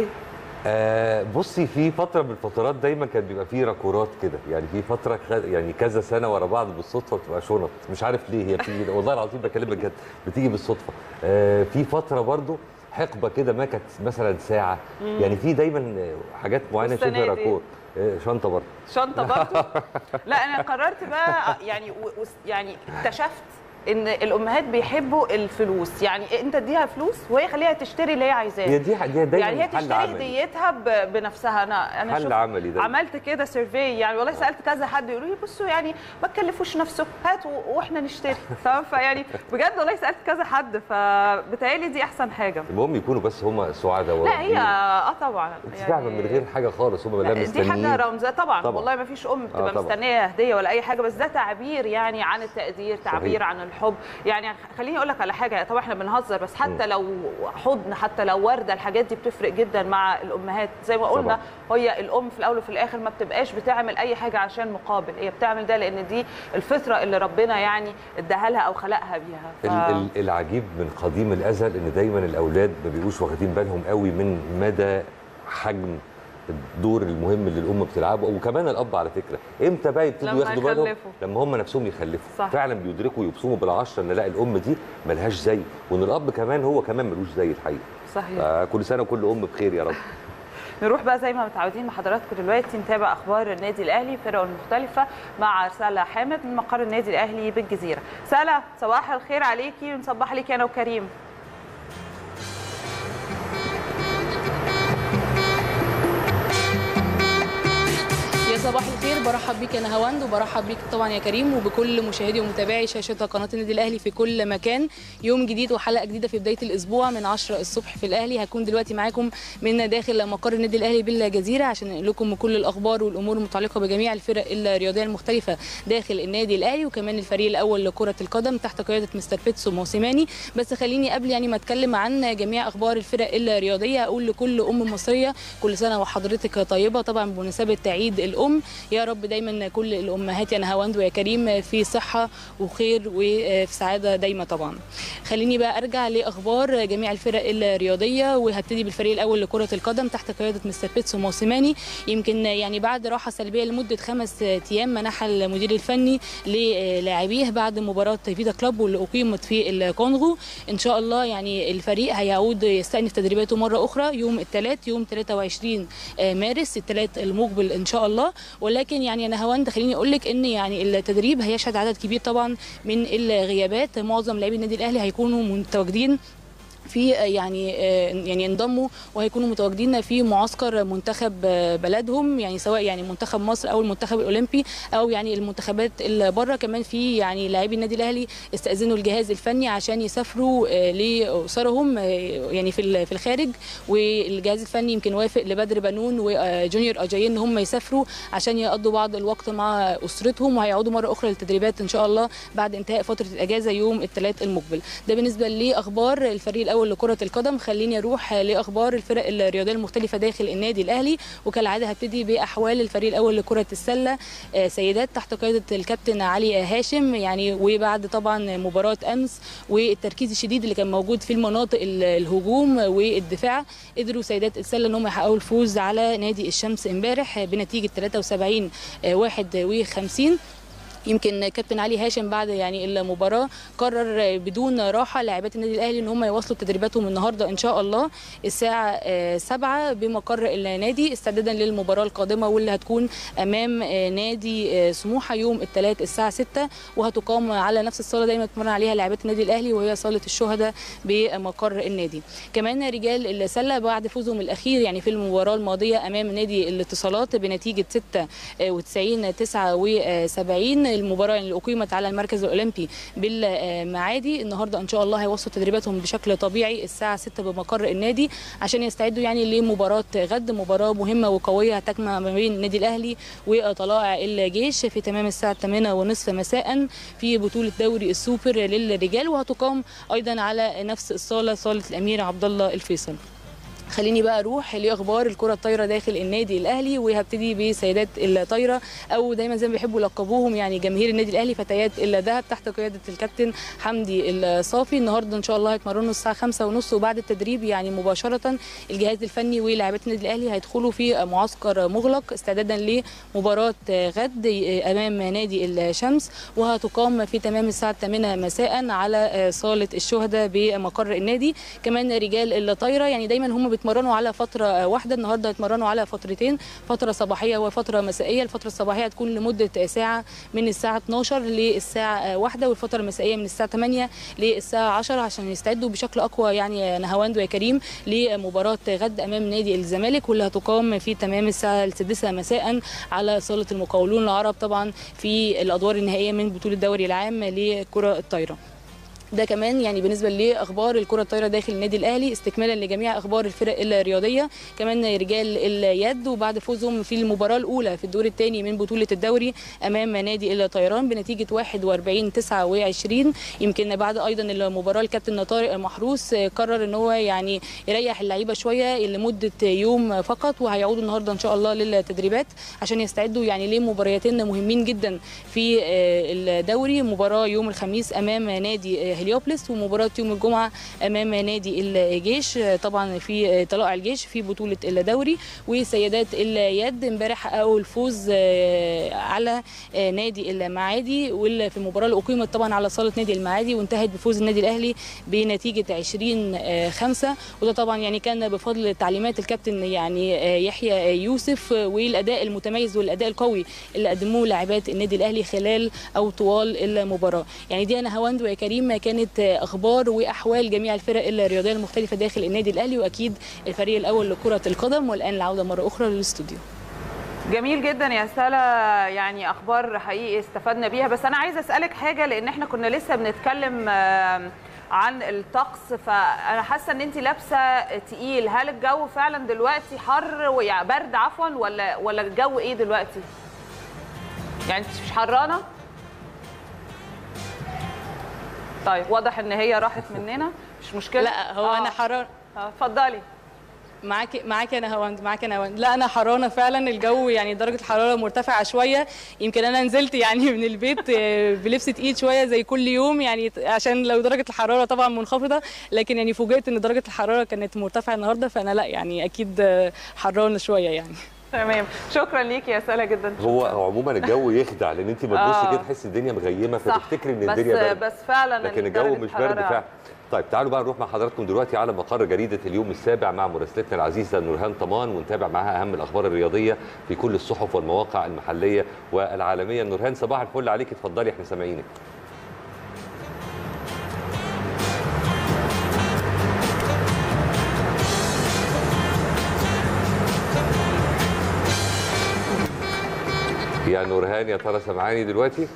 S2: آه بصي في فتره من الفترات دايما كان بيبقى فيه راكورات كده يعني في فتره خ... يعني كذا سنه ورا بعض بالصدفه بتبقى شنط مش عارف ليه هي بتيجي والله العظيم بكلمك جد بتيجي بالصدفه آه في فتره برضو حقبه كده ما كانت مثلا ساعه
S1: مم.
S2: يعني في دايما حاجات معينه
S1: والسنة
S2: شبه
S1: دي؟
S2: راكور آه شنطه برضه
S1: شنطه برضه لا انا قررت بقى يعني و... و... يعني اكتشفت ان الامهات بيحبوا الفلوس يعني انت اديها فلوس وهي خليها تشتري اللي هي عايزاه
S2: هي دي دي دايما
S1: يعني هي
S2: حل
S1: تشتري
S2: عملي.
S1: هديتها ب... بنفسها انا انا
S2: حل
S1: شفت-
S2: عملي ده.
S1: عملت كده سيرفي يعني والله سالت كذا حد يقولوا لي بصوا يعني ما تكلفوش نفسكم هاتوا واحنا نشتري تمام فيعني بجد والله سالت كذا حد فبتهيألي دي احسن حاجه
S2: المهم يكونوا بس هم سعداء
S1: لا هي
S2: وراضيين.
S1: اه طبعا
S2: انت فاهمه من غير حاجه خالص هم لا
S1: لا،
S2: مستنيين
S1: دي حاجه رمزيه طبعا,
S2: طبعاً.
S1: طبعا والله ما فيش ام بتبقى
S2: آه، طبعاً.
S1: مستنيه هديه ولا اي حاجه بس ده تعبير يعني عن التقدير تعبير
S2: صحيح.
S1: عن الحب يعني خليني اقول لك على حاجه طبعا احنا بنهزر بس حتى لو حضن حتى لو ورده الحاجات دي بتفرق جدا مع الامهات زي ما قلنا هي الام في الاول وفي الاخر ما بتبقاش بتعمل اي حاجه عشان مقابل هي بتعمل ده لان دي الفطره اللي ربنا يعني اداها لها او خلقها بيها ف...
S2: ال- ال- العجيب من قديم الازل ان دايما الاولاد ما بيبقوش واخدين بالهم قوي من مدى حجم الدور المهم اللي الام بتلعبه وكمان الاب على فكره امتى بقى يبتدوا
S1: لما
S2: ياخدوا بالهم
S1: يخلفوا.
S2: لما هم نفسهم يخلفوا
S1: صح.
S2: فعلا بيدركوا يبصموا بالعشره ان لا الام دي ملهاش زي وان الاب كمان هو كمان ملوش زي الحقيقه
S1: صحيح
S2: كل سنه وكل ام بخير يا رب
S1: نروح بقى زي ما متعودين مع حضراتكم دلوقتي نتابع اخبار النادي الاهلي فرقه المختلفه مع سلا حامد من مقر النادي الاهلي بالجزيره سلا صباح الخير عليكي ونصبح عليكي انا وكريم
S4: يا صباح الخير برحب بيك يا نهاوند وبرحب بيك طبعا يا كريم وبكل مشاهدي ومتابعي شاشه قناه النادي الاهلي في كل مكان يوم جديد وحلقه جديده في بدايه الاسبوع من 10 الصبح في الاهلي هكون دلوقتي معاكم من داخل مقر النادي الاهلي بالجزيره عشان نقول لكم كل الاخبار والامور المتعلقه بجميع الفرق الرياضيه المختلفه داخل النادي الاهلي وكمان الفريق الاول لكره القدم تحت قياده مستر بيتسو موسيماني بس خليني قبل يعني ما اتكلم عن جميع اخبار الفرق الرياضيه اقول لكل ام مصريه كل سنه وحضرتك طيبه طبعا بمناسبه عيد الام يا رب دايما كل الامهات يا نهاوند ويا كريم في صحه وخير وفي سعاده دايما طبعا خليني بقى ارجع لاخبار جميع الفرق الرياضيه وهبتدي بالفريق الاول لكره القدم تحت قياده مستر بيتسو موسيماني يمكن يعني بعد راحه سلبيه لمده خمس ايام منحها المدير الفني للاعبيه بعد مباراه فيتا كلوب واللي اقيمت في الكونغو ان شاء الله يعني الفريق هيعود يستأنف تدريباته مره اخرى يوم الثلاث يوم 23 مارس الثلاث المقبل ان شاء الله ولكن يعني انا هوند خليني اقول لك ان يعني التدريب هيشهد عدد كبير طبعا من الغيابات معظم لاعبي النادي الاهلي هيكونوا متواجدين في يعني يعني ينضموا وهيكونوا متواجدين في معسكر منتخب بلدهم يعني سواء يعني منتخب مصر او المنتخب الاولمبي او يعني المنتخبات اللي بره كمان في يعني لاعبي النادي الاهلي استاذنوا الجهاز الفني عشان يسافروا لاسرهم يعني في في الخارج والجهاز الفني يمكن وافق لبدر بنون وجونيور اجايين ان هم يسافروا عشان يقضوا بعض الوقت مع اسرتهم وهيعودوا مره اخرى للتدريبات ان شاء الله بعد انتهاء فتره الاجازه يوم الثلاث المقبل ده بالنسبه لاخبار الفريق الاول لكره القدم خليني اروح لاخبار الفرق الرياضيه المختلفه داخل النادي الاهلي وكالعاده هبتدي باحوال الفريق الاول لكره السله سيدات تحت قياده الكابتن علي هاشم يعني وبعد طبعا مباراه امس والتركيز الشديد اللي كان موجود في المناطق الهجوم والدفاع قدروا سيدات السله ان هم يحققوا الفوز على نادي الشمس امبارح بنتيجه 73 51 يمكن كابتن علي هاشم بعد يعني المباراه قرر بدون راحه لاعبات النادي الاهلي ان هم يواصلوا تدريباتهم النهارده ان شاء الله الساعه آه، 7 بمقر النادي استعدادا للمباراه القادمه واللي هتكون امام آه، نادي آه، سموحه يوم الثلاث الساعه 6 وهتقام على نفس الصاله دايما بتمرن عليها لاعبات النادي الاهلي وهي صاله الشهداء بمقر النادي كمان رجال السله بعد فوزهم الاخير يعني في المباراه الماضيه امام نادي الاتصالات بنتيجه 96 79 المباراه اللي اقيمت على المركز الاولمبي بالمعادي النهارده ان شاء الله هيوصلوا تدريباتهم بشكل طبيعي الساعه 6 بمقر النادي عشان يستعدوا يعني لمباراه غد مباراه مهمه وقويه هتجمع ما بين النادي الاهلي وطلائع الجيش في تمام الساعه 8 ونصف مساء في بطوله دوري السوبر للرجال وهتقام ايضا على نفس الصاله صاله الامير عبد الله الفيصل خليني بقى اروح لاخبار الكره الطايره داخل النادي الاهلي وهبتدي بسيدات الطايره او دايما زي ما بيحبوا يلقبوهم يعني جماهير النادي الاهلي فتيات الذهب تحت قياده الكابتن حمدي الصافي النهارده ان شاء الله هيتمرنوا الساعه 5 ونص وبعد التدريب يعني مباشره الجهاز الفني ولاعبات النادي الاهلي هيدخلوا في معسكر مغلق استعدادا لمباراه غد امام نادي الشمس وهتقام في تمام الساعه 8 مساء على صاله الشهداء بمقر النادي كمان رجال الطايره يعني دايما هم بيتمرنوا على فتره واحده النهارده هيتمرنوا على فترتين فتره صباحيه وفتره مسائيه الفتره الصباحيه هتكون لمده ساعه من الساعه 12 للساعه 1 والفتره المسائيه من الساعه 8 للساعه 10 عشان يستعدوا بشكل اقوى يعني نهاوند ويا كريم لمباراه غد امام نادي الزمالك واللي هتقام في تمام الساعه السادسه مساء على صاله المقاولون العرب طبعا في الادوار النهائيه من بطوله الدوري العام لكره الطايره ده كمان يعني بالنسبه لاخبار الكره الطايره داخل النادي الاهلي استكمالا لجميع اخبار الفرق الرياضيه كمان رجال اليد وبعد فوزهم في المباراه الاولى في الدور الثاني من بطوله الدوري امام نادي الطيران بنتيجه 41 29 يمكن بعد ايضا المباراه الكابتن طارق محروس قرر ان هو يعني يريح اللعيبه شويه لمده يوم فقط وهيعودوا النهارده ان شاء الله للتدريبات عشان يستعدوا يعني لمباريتين مهمين جدا في الدوري مباراه يوم الخميس امام نادي هليوبلس ومباراه يوم الجمعه امام نادي الجيش طبعا في طلائع الجيش في بطوله الدوري وسيدات اليد امبارح حققوا الفوز على نادي المعادي واللي في المباراه اللي اقيمت طبعا على صاله نادي المعادي وانتهت بفوز النادي الاهلي بنتيجه 20 5 وده طبعا يعني كان بفضل تعليمات الكابتن يعني يحيى يوسف والاداء المتميز والاداء القوي اللي قدموه لاعبات النادي الاهلي خلال او طوال المباراه يعني دي انا هوند ويا كريم كانت اخبار واحوال جميع الفرق الرياضيه المختلفه داخل النادي الاهلي واكيد الفريق الاول لكره القدم والان العوده مره اخرى للاستوديو
S1: جميل جدا يا سلا يعني اخبار حقيقي استفدنا بيها بس انا عايزه اسالك حاجه لان احنا كنا لسه بنتكلم عن الطقس فانا حاسه ان انت لابسه تقيل هل الجو فعلا دلوقتي حر ويعني برد عفوا ولا ولا الجو ايه دلوقتي يعني انت مش حرانه طيب واضح ان هي راحت مننا مش مشكله
S4: لا هو آه. انا حران
S1: اتفضلي
S4: معاكي معاكي انا هوند معاكي انا هوند لا انا حرانه فعلا الجو يعني درجه الحراره مرتفعه شويه يمكن انا نزلت يعني من البيت بلبس تقيل شويه زي كل يوم يعني عشان لو درجه الحراره طبعا منخفضه لكن يعني فوجئت ان درجه الحراره كانت مرتفعه النهارده فانا لا يعني اكيد حرانه شويه يعني
S1: تمام شكرا ليكي يا سلا جدا
S2: هو هو عموما الجو يخدع لان انت ما تبصي كده تحسي الدنيا مغيمه فتفتكري ان الدنيا
S1: برد بس فعلا
S2: لكن الجو مش برد فعلا طيب تعالوا بقى نروح مع حضراتكم دلوقتي على مقر جريده اليوم السابع مع مراسلتنا العزيزه نورهان طمان ونتابع معاها اهم الاخبار الرياضيه في كل الصحف والمواقع المحليه والعالميه نورهان صباح الفل عليك اتفضلي احنا سامعينك يا نورهان يا ترى سامعاني دلوقتي؟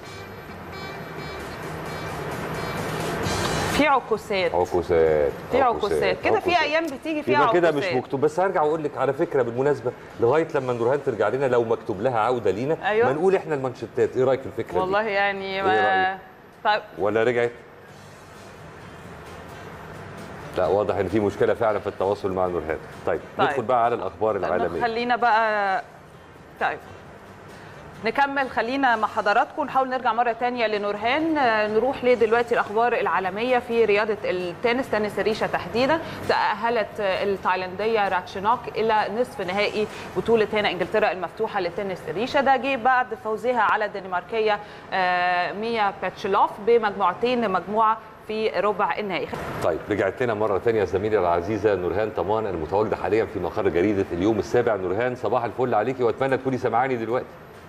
S1: في عكوسات
S2: عكوسات
S1: في عكوسات كده في ايام بتيجي فيها عكوسات
S2: كده مش مكتوب بس هرجع واقول لك على فكره بالمناسبه لغايه لما نورهان ترجع لنا لو مكتوب لها عوده لينا
S1: أيوة.
S2: ما نقول احنا المانشيتات ايه رايك في الفكره
S1: والله
S2: دي؟
S1: يعني ما
S2: طيب ولا رجعت لا واضح ان في مشكله فعلا في التواصل مع نورهان طيب, طيب. ندخل بقى على الاخبار العالميه
S1: خلينا بقى طيب نكمل خلينا مع حضراتكم نحاول نرجع مرة تانية لنورهان آه، نروح لدلوقتي الأخبار العالمية في رياضة التنس تنس الريشة تحديدا تأهلت آه، التايلاندية راتشنوك إلى نصف نهائي بطولة هنا إنجلترا المفتوحة لتنس الريشة ده جه بعد فوزها على الدنماركية آه، ميا باتشلوف بمجموعتين مجموعة في ربع النهائي
S2: طيب رجعت لنا مره ثانيه زميلي العزيزه نورهان طمان المتواجده حاليا في مقر جريده اليوم السابع نورهان صباح الفل عليكي واتمنى تكوني سامعاني دلوقتي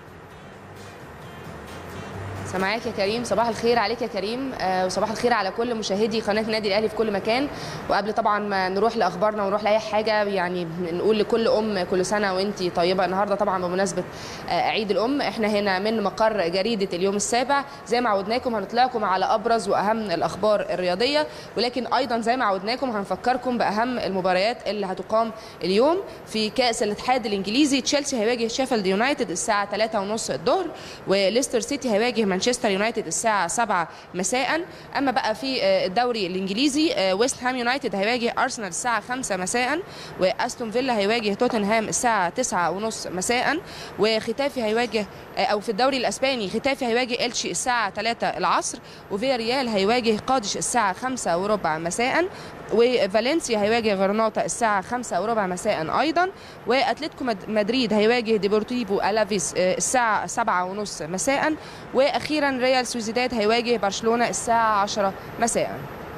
S5: سامعاك يا كريم صباح الخير عليك يا كريم آه، وصباح الخير على كل مشاهدي قناه النادي الاهلي في كل مكان وقبل طبعا ما نروح لاخبارنا ونروح لاي حاجه يعني نقول لكل ام كل سنه وانت طيبه النهارده طبعا بمناسبه آه، عيد الام احنا هنا من مقر جريده اليوم السابع زي ما عودناكم هنطلعكم على ابرز واهم الاخبار الرياضيه ولكن ايضا زي ما عودناكم هنفكركم باهم المباريات اللي هتقام اليوم في كاس الاتحاد الانجليزي تشيلسي هيواجه شيفيلد يونايتد الساعه 3:30 الظهر وليستر سيتي هيواجه مانشستر يونايتد الساعه 7 مساء اما بقى في آه، الدوري الانجليزي آه، ويست هام يونايتد هيواجه ارسنال الساعه 5 مساء واستون فيلا هيواجه توتنهام الساعه 9:30 مساء وختافي هيواجه آه، او في الدوري الاسباني ختافي هيواجه الشي الساعه 3 العصر وفيا ريال هيواجه قادش الساعه 5 وربع مساء وفالنسيا هيواجه غرناطة الساعة 5 وربع مساء أيضا وأتلتيكو مد- مدريد هيواجه ديبورتيفو ألافيس آه، الساعة 7 ونص مساء وأخيرا ريال سوزيداد هيواجه برشلونة الساعة 10 مساء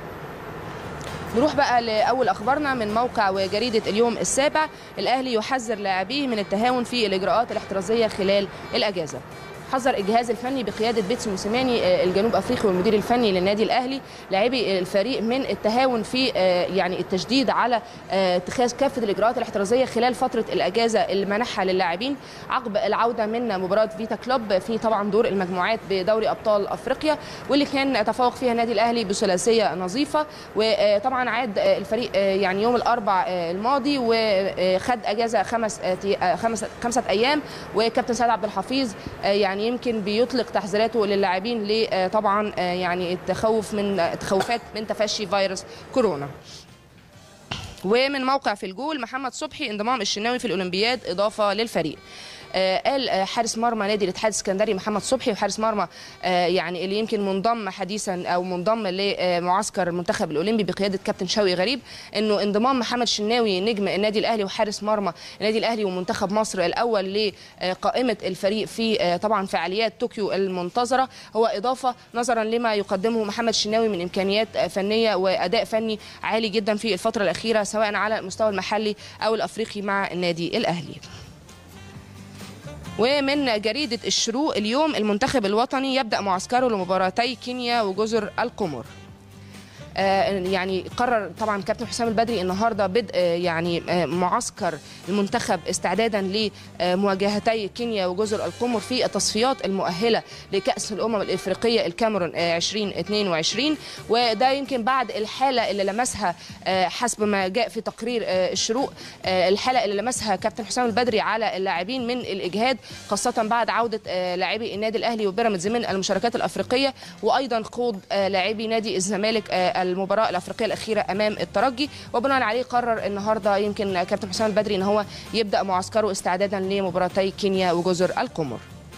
S5: نروح بقى لاول اخبارنا من موقع وجريده اليوم السابع الاهلي يحذر لاعبيه من التهاون في الاجراءات الاحترازيه خلال الاجازه حذر الجهاز الفني بقياده بيتسو موسيماني آه، الجنوب افريقي والمدير الفني للنادي الاهلي لاعبي الفريق من التهاون في آه، يعني التشديد على آه، اتخاذ كافه الاجراءات الاحترازيه خلال فتره الاجازه اللي منحها للاعبين عقب العوده من مباراه فيتا كلوب في طبعا دور المجموعات بدوري ابطال افريقيا واللي كان تفوق فيها النادي الاهلي بثلاثيه نظيفه وطبعا عاد آه، الفريق آه، يعني يوم الاربع آه، الماضي وخد اجازه خمس آه، تي- آه، خمس خمسه ايام وكابتن سيد عبد الحفيظ آه، يعني يمكن بيطلق تحذيراته للاعبين ل آه، طبعا آه، يعني التخوف من آه، تخوفات من تفشي فيروس كورونا ومن موقع في الجول محمد صبحي انضمام الشناوي في الاولمبياد اضافه للفريق آه، قال آه، حارس مرمى نادي الاتحاد السكندري محمد صبحي وحارس مرمى آه، يعني اللي يمكن منضم حديثا او منضم لمعسكر المنتخب الاولمبي بقياده كابتن شوقي غريب انه انضمام محمد شناوي نجم النادي الاهلي وحارس مرمى النادي الاهلي ومنتخب مصر الاول لقائمه الفريق في آه، طبعا فعاليات طوكيو المنتظره هو اضافه نظرا لما يقدمه محمد شناوي من امكانيات آه، فنيه واداء فني عالي جدا في الفتره الاخيره سواء على المستوى المحلي او الافريقي مع النادي الاهلي ومن جريدة الشروق اليوم المنتخب الوطني يبدأ معسكره لمباراتي كينيا وجزر القمر آه، يعني قرر طبعا كابتن حسام البدري النهارده بدء آه، يعني آه، معسكر المنتخب استعدادا لمواجهتي كينيا وجزر القمر في التصفيات المؤهله لكاس الامم الافريقيه الكاميرون آه، 2022 وده يمكن بعد الحاله اللي لمسها آه، حسب ما جاء في تقرير آه، الشروق آه، الحاله اللي لمسها كابتن حسام البدري على اللاعبين من الاجهاد خاصه بعد عوده آه، لاعبي النادي الاهلي وبيراميدز من المشاركات الافريقيه وايضا خوض آه، لاعبي نادي الزمالك آه، المباراه الافريقيه الاخيره امام الترجي وبناء عليه قرر النهارده يمكن كابتن حسام البدري ان هو يبدا معسكره استعدادا لمباراتي كينيا وجزر القمر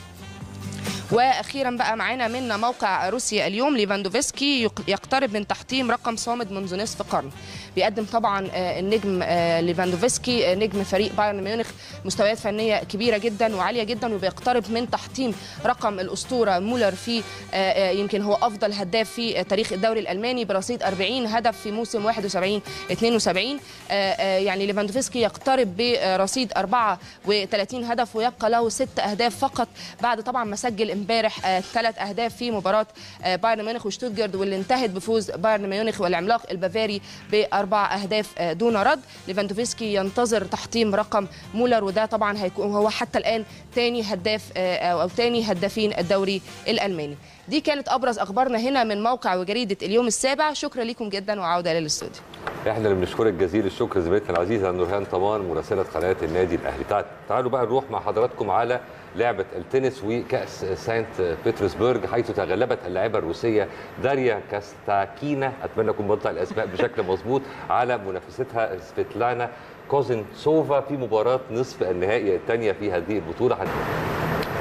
S5: واخيرا بقى معانا من موقع روسيا اليوم ليفاندوفسكي يق- يقترب من تحطيم رقم صامد منذ نصف قرن بيقدم طبعا آه، النجم آه، ليفاندوفسكي آه، نجم فريق بايرن ميونخ مستويات فنيه كبيره جدا وعاليه جدا وبيقترب من تحطيم رقم الاسطوره مولر في آه، آه، يمكن هو افضل هداف في آه، تاريخ الدوري الالماني برصيد 40 هدف في موسم 71 72 آه، آه، يعني ليفاندوفسكي يقترب برصيد 34 هدف ويبقى له ست اهداف فقط بعد طبعا ما سجل امبارح ثلاث اهداف في مباراه آه، بايرن ميونخ وشتوتجارت واللي انتهت بفوز بايرن ميونخ والعملاق البافاري باربع اهداف آه، دون رد ليفاندوفسكي ينتظر تحطيم رقم مولر وده طبعا هيكون هو حتى الان ثاني هداف آه، او أو ثاني هدافين الدوري الالماني دي كانت ابرز اخبارنا هنا من موقع وجريده اليوم السابع شكرا لكم جدا وعوده الى الاستوديو
S2: احنا اللي بنشكرك جزيل الشكر زميلتنا العزيزه نورهان طمان مراسله قناه النادي الاهلي تع- تعالوا بقى نروح مع حضراتكم على لعبه التنس وكاس سانت بطرسبرج حيث تغلبت اللاعبه الروسيه داريا كاستاكينا اتمنى اكون بنطق الاسماء بشكل مظبوط على منافستها سفيتلانا كوزنسوفا في مباراه نصف النهائي الثانيه في هذه البطوله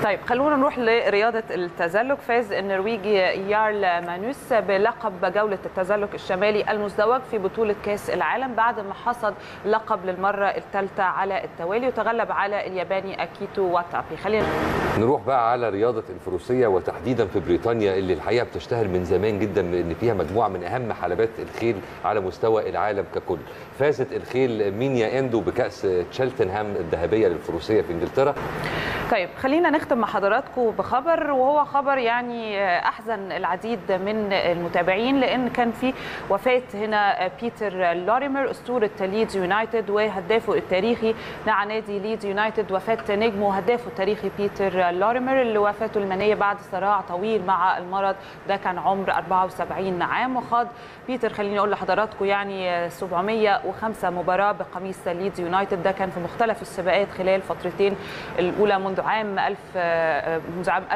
S1: طيب خلونا نروح لرياضة التزلج فاز النرويجي يارل مانوس بلقب جولة التزلج الشمالي المزدوج في بطولة كأس العالم بعد ما حصد لقب للمرة الثالثة على التوالي وتغلب على الياباني أكيتو واتابي خلينا
S2: نروح بقى على رياضة الفروسية وتحديدا في بريطانيا اللي الحقيقة بتشتهر من زمان جدا لأن فيها مجموعة من أهم حلبات الخيل على مستوى العالم ككل فازت الخيل مينيا اندو بكأس تشيلتنهام الذهبية للفروسية في إنجلترا
S1: طيب خلينا نختم مع حضراتكم بخبر وهو خبر يعني احزن العديد من المتابعين لان كان في وفاه هنا بيتر لوريمر اسطوره ليدز يونايتد وهدافه التاريخي مع نادي ليدز يونايتد وفاه نجمه وهدافه التاريخي بيتر لوريمر اللي وفاته المنيه بعد صراع طويل مع المرض ده كان عمر 74 عام وخاض بيتر خليني اقول لحضراتكم يعني 705 مباراه بقميص ليدز يونايتد ده كان في مختلف السباقات خلال فترتين الاولى منذ عام 1000 منذ عام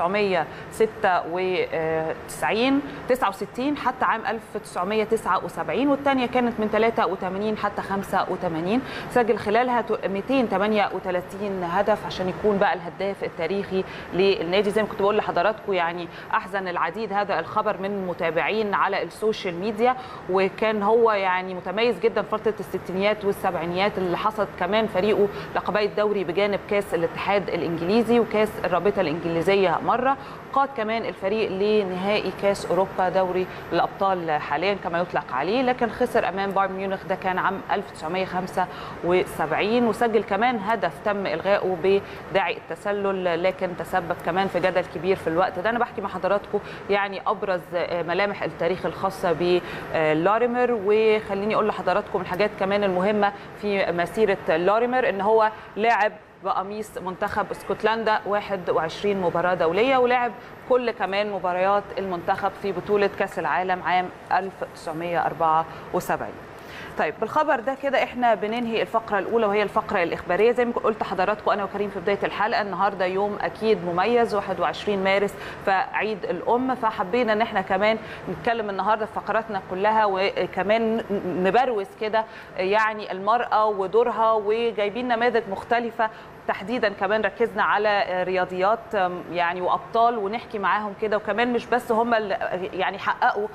S1: 1996 69 حتى عام 1979 والثانيه كانت من 83 حتى 85 سجل خلالها 238 هدف عشان يكون بقى الهداف التاريخي للنادي زي ما كنت بقول لحضراتكم يعني احزن العديد هذا الخبر من المتابعين على السوشيال ميديا وكان هو يعني متميز جدا فتره الستينيات والسبعينيات اللي حصد كمان فريقه لقبي الدوري بجانب كاس الاتحاد الانجليزي وكاس الرابطه الانجليزيه مره قاد كمان الفريق لنهائي كاس اوروبا دوري الابطال حاليا كما يطلق عليه لكن خسر امام بايرن ميونخ ده كان عام 1975 وسجل كمان هدف تم الغائه بداعي التسلل لكن تسبب كمان في جدل كبير في الوقت ده انا بحكي مع حضراتكم يعني ابرز ملامح التاريخ الخاصه بلاريمر وخليني اقول لحضراتكم الحاجات كمان المهمه في مسيره لاريمر ان هو لاعب بقميص منتخب اسكتلندا 21 مباراه دوليه ولعب كل كمان مباريات المنتخب في بطوله كاس العالم عام 1974 طيب بالخبر ده كده احنا بننهي الفقره الاولى وهي الفقره الاخباريه زي ما قلت حضراتكم انا وكريم في بدايه الحلقه النهارده يوم اكيد مميز 21 مارس فعيد الام فحبينا ان احنا كمان نتكلم النهارده في فقراتنا كلها وكمان نبروز كده يعني المراه ودورها وجايبين نماذج مختلفه تحديدا كمان ركزنا على رياضيات يعني وابطال ونحكي معاهم كده وكمان مش بس هم اللي يعني حققوا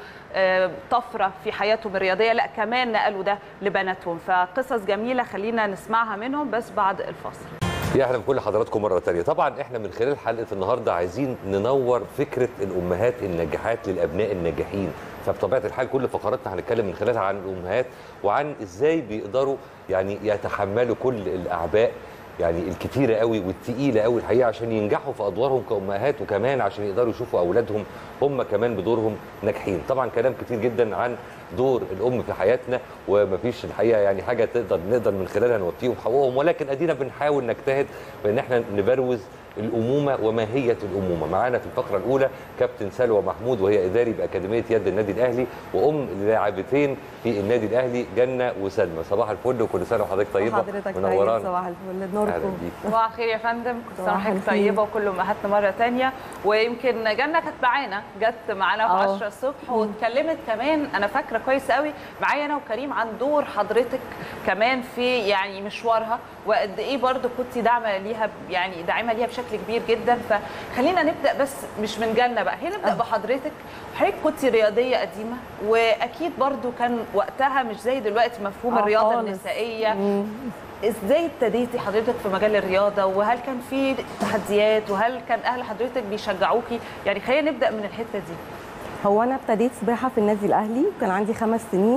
S1: طفره في حياتهم الرياضيه لا كمان نقلوا ده لبناتهم فقصص جميله خلينا نسمعها منهم بس بعد الفاصل
S2: يا اهلا بكل حضراتكم مره تانية طبعا احنا من خلال حلقه النهارده عايزين ننور فكره الامهات الناجحات للابناء الناجحين فبطبيعه الحال كل فقراتنا هنتكلم من خلالها عن الامهات وعن ازاي بيقدروا يعني يتحملوا كل الاعباء يعني الكتيره قوي والتقيله قوي الحقيقه عشان ينجحوا في ادوارهم كامهات وكمان عشان يقدروا يشوفوا اولادهم هم كمان بدورهم ناجحين طبعا كلام كتير جدا عن دور الام في حياتنا ومفيش الحقيقه يعني حاجه تقدر نقدر من خلالها نوفيهم حقوقهم ولكن ادينا بنحاول نجتهد في ان احنا نبروز الامومه وماهيه الامومه معانا في الفقره الاولى كابتن سلوى محمود وهي اداري باكاديميه يد النادي الاهلي وام لاعبتين في النادي الاهلي جنه وسلمى صباح الفل وكل سنه وحضرتك طيبه
S6: حضرتك طيب صباح الفل نوركم
S1: صباح الخير يا فندم كل سنه وحضرتك طيبه وكل امهاتنا مره ثانيه ويمكن جنه كانت معانا جت معانا في 10 الصبح واتكلمت كمان انا فاكره كويس قوي معايا انا وكريم عن دور حضرتك كمان في يعني مشوارها وقد ايه برضو كنت داعمه ليها يعني داعمه ليها بشكل كبير جدا فخلينا نبدا بس مش من جنه بقى هي نبدا بحضرتك حضرتك كنت رياضيه قديمه واكيد برضو كان وقتها مش زي دلوقتي مفهوم
S6: آه
S1: الرياضه
S6: خالص.
S1: النسائيه
S6: مم.
S1: ازاي ابتديتي حضرتك في مجال الرياضه وهل كان في تحديات وهل كان اهل حضرتك بيشجعوكي يعني خلينا نبدا من الحته دي
S6: هو انا ابتديت سباحه في النادي الاهلي وكان عندي خمس سنين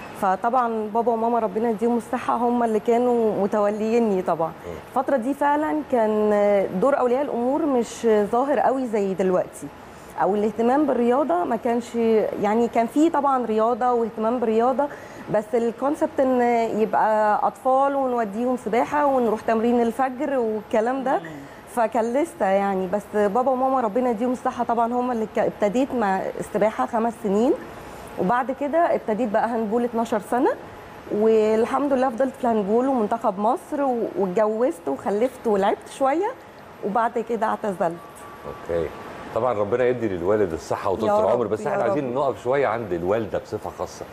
S6: فطبعا بابا وماما ربنا يديهم الصحه هم اللي كانوا متوليني طبعا الفتره دي فعلا كان دور اولياء الامور مش ظاهر قوي زي دلوقتي او الاهتمام بالرياضه ما كانش يعني كان في طبعا رياضه واهتمام بالرياضه بس الكونسبت ان يبقى اطفال ونوديهم سباحه ونروح تمرين الفجر والكلام ده فكان لسه يعني بس بابا وماما ربنا يديهم الصحه طبعا هم اللي ك- ابتديت مع السباحه خمس سنين وبعد كده ابتديت بقى هاندبول 12 سنه والحمد لله فضلت في الهاندبول ومنتخب مصر و- واتجوزت وخلفت ولعبت شويه وبعد كده اعتزلت
S2: اوكي طبعا ربنا يدي للوالد الصحه وطول
S6: يا رب،
S2: العمر بس
S6: يا
S2: احنا
S6: رب.
S2: عايزين نقف شويه عند الوالده بصفه خاصه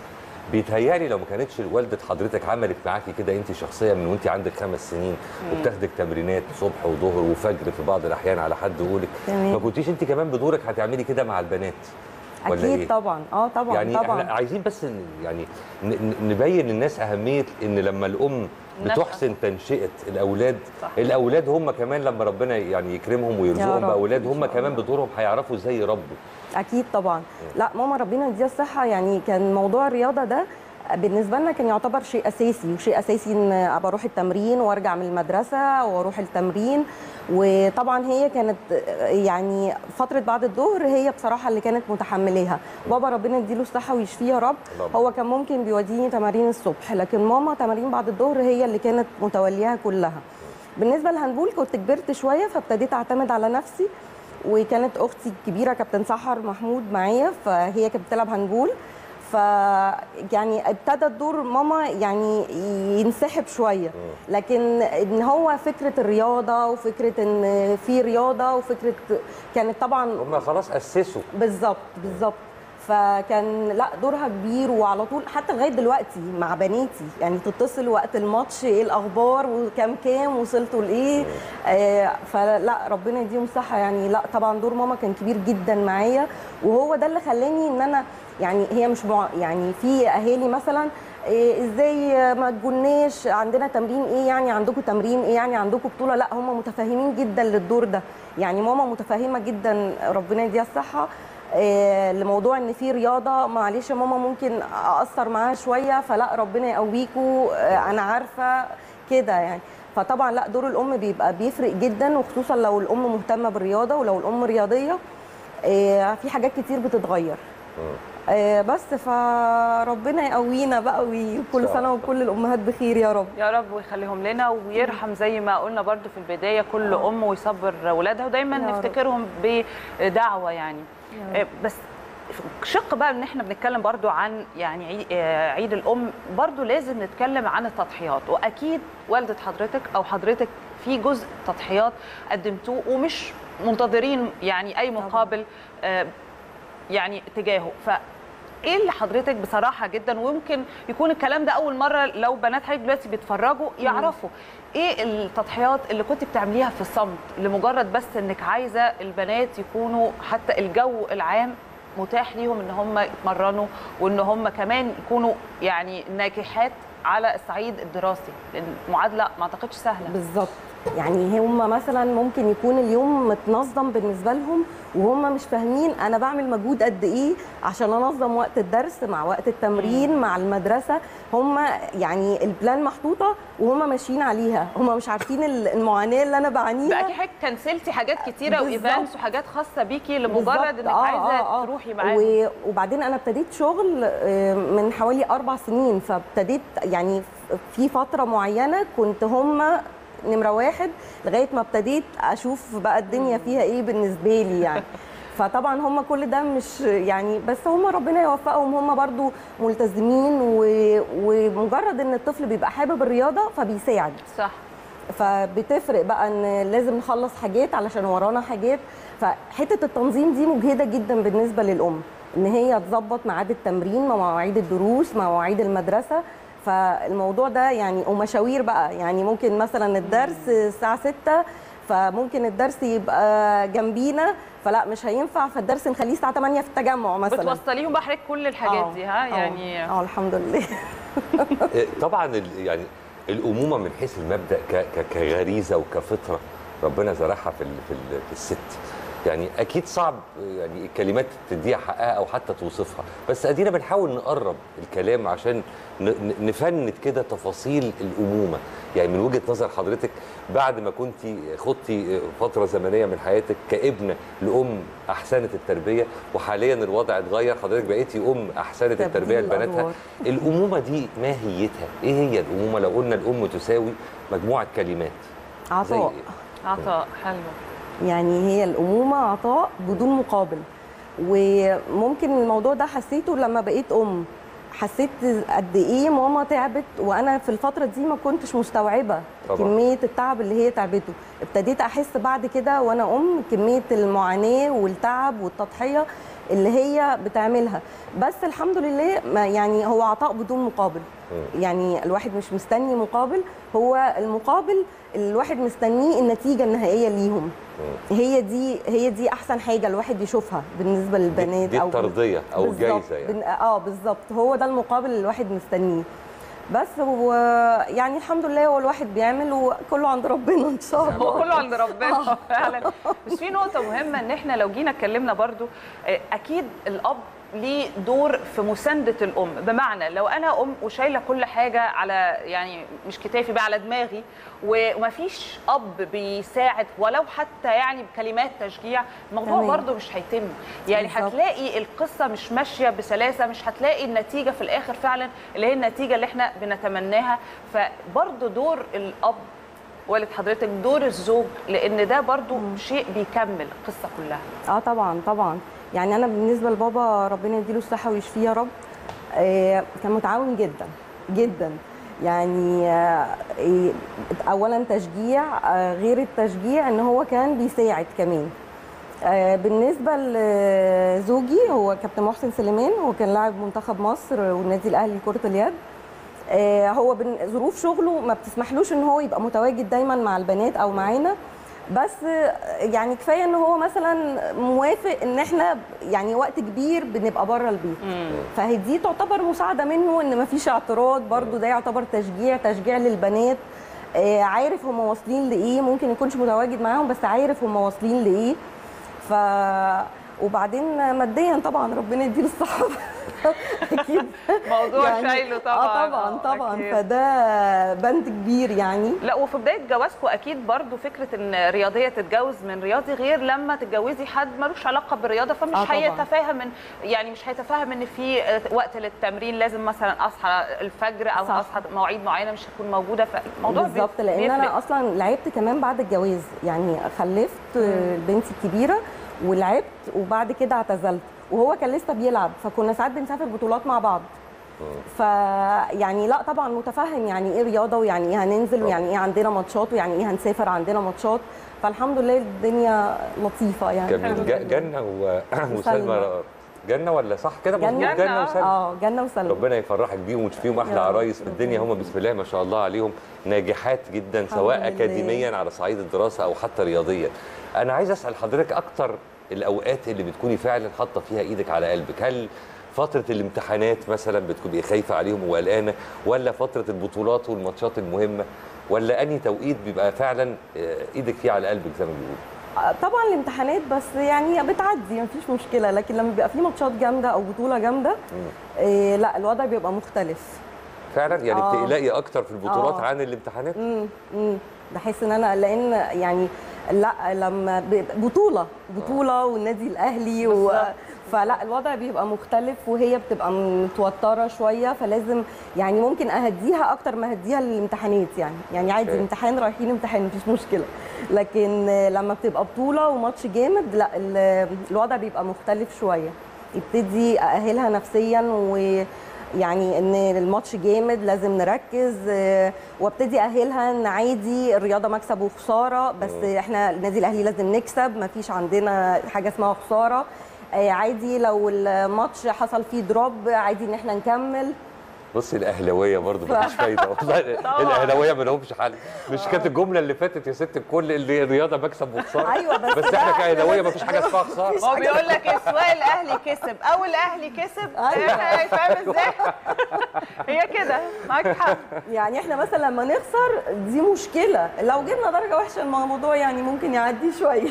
S2: بيتهيألي لو ما كانتش والده حضرتك عملت معاكي كده انت شخصيا من وانت عندك خمس سنين
S6: مم.
S2: وبتاخدك تمرينات صبح وظهر وفجر في بعض الاحيان على حد قولك
S6: تمام.
S2: ما كنتيش انت كمان بدورك هتعملي كده مع البنات ولا
S6: اكيد
S2: إيه؟
S6: طبعا اه طبعا
S2: يعني
S6: طبعا
S2: احنا عايزين بس ن- يعني ن- ن- نبين للناس اهميه ان لما الام
S6: النشأة.
S2: بتحسن تنشئه الاولاد
S6: صح.
S2: الاولاد هم كمان لما ربنا يعني يكرمهم
S6: يا
S2: ويرزقهم
S6: رب.
S2: باولاد هم
S6: إن شاء
S2: كمان
S6: الله.
S2: بدورهم هيعرفوا ازاي يربوا
S6: اكيد طبعا لا ماما ربنا يديها الصحه يعني كان موضوع الرياضه ده بالنسبه لنا كان يعتبر شيء اساسي وشيء اساسي ان ابقى اروح التمرين وارجع من المدرسه واروح التمرين وطبعا هي كانت يعني فتره بعد الظهر هي بصراحه اللي كانت متحملاها بابا ربنا يديله الصحه ويشفيه يا رب
S7: اللهم.
S6: هو كان ممكن بيوديني تمارين الصبح لكن ماما تمارين بعد الظهر هي اللي كانت متولياها كلها بالنسبه للهاندبول كنت كبرت شويه فابتديت اعتمد على نفسي وكانت اختي الكبيره كابتن سحر محمود معايا فهي كانت بتلعب هاندبول ف يعني ابتدى دور ماما يعني ينسحب شويه لكن ان هو فكره الرياضه وفكره ان في رياضه وفكره كانت طبعا
S2: هم خلاص اسسوا
S6: بالظبط بالظبط فكان لا دورها كبير وعلى طول حتى لغايه دلوقتي مع بناتي يعني تتصل وقت الماتش ايه الاخبار وكام كام وصلتوا لايه آه فلا ربنا يديهم الصحه يعني لا طبعا دور ماما كان كبير جدا معايا وهو ده اللي خلاني ان انا يعني هي مش مع يعني في اهالي مثلا إيه ازاي ما تقولناش عندنا تمرين ايه يعني عندكم تمرين ايه يعني عندكم بطوله لا هم متفاهمين جدا للدور ده يعني ماما متفاهمه جدا ربنا يديها الصحه إيه لموضوع ان في رياضه معلش يا ماما ممكن اقصر معاها شويه فلا ربنا يقويكوا إيه انا عارفه كده يعني فطبعا لا دور الام بيبقى بيفرق جدا وخصوصا لو الام مهتمه بالرياضه ولو الام رياضيه إيه في حاجات كتير بتتغير آه، بس فربنا يقوينا بقى وكل
S1: شاء
S6: سنه وكل الامهات بخير يا رب
S1: يا رب ويخليهم لنا ويرحم زي ما قلنا برضو في البدايه كل ام ويصبر اولادها ودايما
S6: يا رب.
S1: نفتكرهم بدعوه يعني
S6: يا
S1: آه، بس شق بقى ان احنا بنتكلم برضو عن يعني عي- آه، عيد الام برضو لازم نتكلم عن التضحيات واكيد والده حضرتك او حضرتك في جزء تضحيات قدمتوه ومش منتظرين يعني اي مقابل آه، يعني تجاهه ف ايه اللي حضرتك بصراحه جدا ويمكن يكون الكلام ده اول مره لو بنات حضرتك دلوقتي بيتفرجوا يعرفوا ايه التضحيات اللي كنت بتعمليها في الصمت لمجرد بس انك عايزه البنات يكونوا حتى الجو العام متاح ليهم ان هم يتمرنوا وان هم كمان يكونوا يعني ناجحات على الصعيد الدراسي لان المعادله ما اعتقدش سهله
S6: بالظبط يعني هم مثلا ممكن يكون اليوم متنظم بالنسبه لهم وهم مش فاهمين انا بعمل مجهود قد ايه عشان انظم وقت الدرس مع وقت التمرين مع المدرسه هم يعني البلان محطوطه وهم ماشيين عليها هم مش عارفين المعاناه اللي انا بعانيها
S1: بقى حضرتك كنسلتي حاجات كتيره
S6: بالظبط.
S1: وايفنتس وحاجات خاصه بيكي لمجرد
S6: بالظبط.
S1: انك
S6: آه،
S1: عايزه
S6: آه، آه.
S1: تروحي معاهم
S6: و- وبعدين انا ابتديت شغل آه، من حوالي اربع سنين فابتديت يعني في فتره معينه كنت هم نمره واحد لغايه ما ابتديت اشوف بقى الدنيا فيها ايه بالنسبه لي يعني فطبعا هم كل ده مش يعني بس هم ربنا يوفقهم هم برضو ملتزمين و- ومجرد ان الطفل بيبقى حابب الرياضه فبيساعد
S1: صح
S6: فبتفرق بقى ان لازم نخلص حاجات علشان ورانا حاجات فحته التنظيم دي مجهده جدا بالنسبه للام ان هي تظبط ميعاد التمرين مع مواعيد الدروس مع مواعيد المدرسه فالموضوع ده يعني ومشاوير بقى يعني ممكن مثلا الدرس الساعه 6 فممكن الدرس يبقى جنبينا فلا مش هينفع فالدرس نخليه الساعه 8 في التجمع مثلا
S1: بتوصليهم بقى حضرتك كل الحاجات
S6: آه،
S1: دي ها
S6: آه،
S1: يعني
S6: اه الحمد لله
S2: إيه، طبعا ال- يعني الامومه من حيث المبدا ك- ك- كغريزه وكفطره ربنا زرعها في ال- في ال- في الست يعني اكيد صعب يعني الكلمات تديها حقها او حتى توصفها بس ادينا بنحاول نقرب الكلام عشان ن- ن- نفند كده تفاصيل الامومه يعني من وجهه نظر حضرتك بعد ما كنت خضتي فتره زمنيه من حياتك كابنه لام احسنت التربيه وحاليا الوضع اتغير حضرتك بقيتي ام احسنت
S6: تبديل
S2: التربيه لبناتها
S6: الأدوار.
S2: الامومه دي ماهيتها ايه هي الامومه لو قلنا الام تساوي مجموعه كلمات زي
S6: عطاء
S2: إيه؟
S1: عطاء حلو
S6: يعني هي الأمومة عطاء بدون مقابل وممكن الموضوع ده حسيته لما بقيت أم حسيت قد ايه ماما تعبت وانا في الفتره دي ما كنتش مستوعبه
S7: طبعاً.
S6: كميه التعب اللي هي تعبته ابتديت احس بعد كده وانا ام كميه المعاناه والتعب والتضحيه اللي هي بتعملها بس الحمد لله ما يعني هو عطاء بدون مقابل يعني الواحد مش مستني مقابل هو المقابل اللي الواحد مستنيه النتيجه النهائيه ليهم هي دي هي دي احسن حاجه الواحد يشوفها بالنسبه للبنات
S2: دي
S6: او
S2: الترضيه او
S6: بالظبط.
S2: الجايزه يعني
S6: بن- اه بالظبط هو ده المقابل اللي الواحد مستنيه بس هو يعني الحمد لله هو الواحد بيعمل وكله عند ربنا ان شاء الله
S1: هو كله عند ربنا فعلا بس في نقطه مهمه ان احنا لو جينا اتكلمنا برضو آه، اكيد الاب ليه دور في مسانده الام بمعنى لو انا ام وشايله كل حاجه على يعني مش كتافي بقى على دماغي ومفيش اب بيساعد ولو حتى يعني بكلمات تشجيع الموضوع
S6: تمام.
S1: برضو مش هيتم يعني
S6: بالظبط.
S1: هتلاقي القصه مش ماشيه بسلاسه مش هتلاقي النتيجه في الاخر فعلا اللي هي النتيجه اللي احنا بنتمناها فبرضو دور الاب والد حضرتك دور الزوج لان ده برضو شيء بيكمل القصه كلها
S6: اه طبعا طبعا يعني انا بالنسبه لبابا ربنا يديله الصحه ويشفيه يا رب آه كان متعاون جدا جدا يعني آه إيه، اولا تشجيع آه غير التشجيع ان هو كان بيساعد كمان آه بالنسبه لزوجي هو كابتن محسن سليمان هو كان لاعب منتخب مصر والنادي الاهلي لكره اليد آه، هو بن- ظروف شغله ما بتسمحلوش ان هو يبقى متواجد دايما مع البنات او معانا بس آه، يعني كفايه ان هو مثلا موافق ان احنا يعني وقت كبير بنبقى بره البيت فهي دي تعتبر مساعده منه ان ما فيش اعتراض برضو ده يعتبر تشجيع تشجيع للبنات آه، عارف هم واصلين لايه ممكن يكونش متواجد معاهم بس عارف هم واصلين لايه ف وبعدين ماديا طبعا ربنا يديله الصحه اكيد
S1: موضوع شايله طبعا
S6: اه طبعا طبعا
S1: أكيد.
S6: فده بند كبير يعني
S1: لا وفي بدايه جوازكم اكيد برضو فكره ان رياضيه تتجوز من رياضي غير لما تتجوزي حد ملوش علاقه بالرياضه فمش
S6: آه طبعاً.
S1: هيتفاهم ان يعني مش هيتفاهم ان في وقت للتمرين لازم مثلا اصحى الفجر او
S6: صح.
S1: اصحى مواعيد معينه مش هتكون موجوده فالموضوع
S6: بالظبط
S1: بيف-
S6: لان
S1: بيفرق.
S6: انا اصلا لعبت كمان بعد الجواز يعني خلفت بنتي الكبيره ولعبت وبعد كده اعتزلت وهو كان لسه بيلعب فكنا ساعات بنسافر بطولات مع بعض فيعني لا طبعا متفهم يعني ايه رياضه ويعني ايه هننزل ويعني ايه عندنا ماتشات ويعني ايه هنسافر عندنا ماتشات فالحمد لله الدنيا لطيفه يعني
S2: جميل
S6: الحمد
S2: ج-
S6: لله.
S2: جنه و-
S6: وسلمى.
S2: وسلمى جنه ولا صح كده مظبوط
S6: جنة
S2: جنه وسلمى
S6: اه جنه وسلمى
S2: ربنا يفرحك بيهم وتشوفيهم احلى
S6: يا رب.
S2: عرايس في الدنيا هم بسم الله ما شاء الله عليهم ناجحات جدا سواء
S6: لله.
S2: اكاديميا على صعيد الدراسه او حتى رياضيا انا عايز اسال حضرتك اكتر الاوقات اللي بتكوني فعلا حاطه فيها ايدك على قلبك هل فترة الامتحانات مثلا بتكوني خايفة عليهم وقلقانة ولا فترة البطولات والماتشات المهمة ولا أنهي توقيت بيبقى فعلا آه، ايدك فيه على قلبك زي ما بيقولوا
S6: آه، طبعا الامتحانات بس يعني بتعدي مفيش مشكله لكن لما بيبقى في ماتشات جامده او بطوله جامده إيه لا الوضع بيبقى مختلف
S2: فعلا يعني
S6: آه.
S2: بتقلقي اكتر في البطولات
S6: آه.
S2: عن الامتحانات
S6: امم امم بحس ان انا لان يعني لا لما ب- بطوله بطوله والنادي الاهلي و... فلا الوضع بيبقى مختلف وهي بتبقى متوتره شويه فلازم يعني ممكن اهديها اكتر ما اهديها للامتحانات يعني يعني عادي
S2: أوكي.
S6: امتحان رايحين امتحان مفيش مشكله لكن لما بتبقى بطوله وماتش جامد لا ال- الوضع بيبقى مختلف شويه يبتدي ااهلها نفسيا و يعني ان الماتش جامد لازم نركز آه، وابتدي اهلها ان عادي الرياضه مكسب وخساره بس احنا النادي الاهلي لازم نكسب مفيش عندنا حاجه اسمها خساره آه، عادي لو الماتش حصل فيه دروب عادي ان احنا نكمل
S2: بصي الاهلاويه برضه مفيش فايده والله
S6: طبعاً.
S2: الاهلاويه ما لهمش حل مش كانت الجمله اللي فاتت يا ست الكل اللي الرياضه مكسب وخساره
S1: أيوة، بس
S2: بس
S1: ده-
S2: احنا كاهلاويه مفيش حاجه اسمها خساره
S1: هو بيقول لك إيه، سواء الاهلي كسب او الاهلي كسب إحنا فاهم ازاي هي كده معاك حق
S6: يعني احنا مثلا لما نخسر دي مشكله لو جبنا درجه وحشه الموضوع يعني ممكن يعدي شويه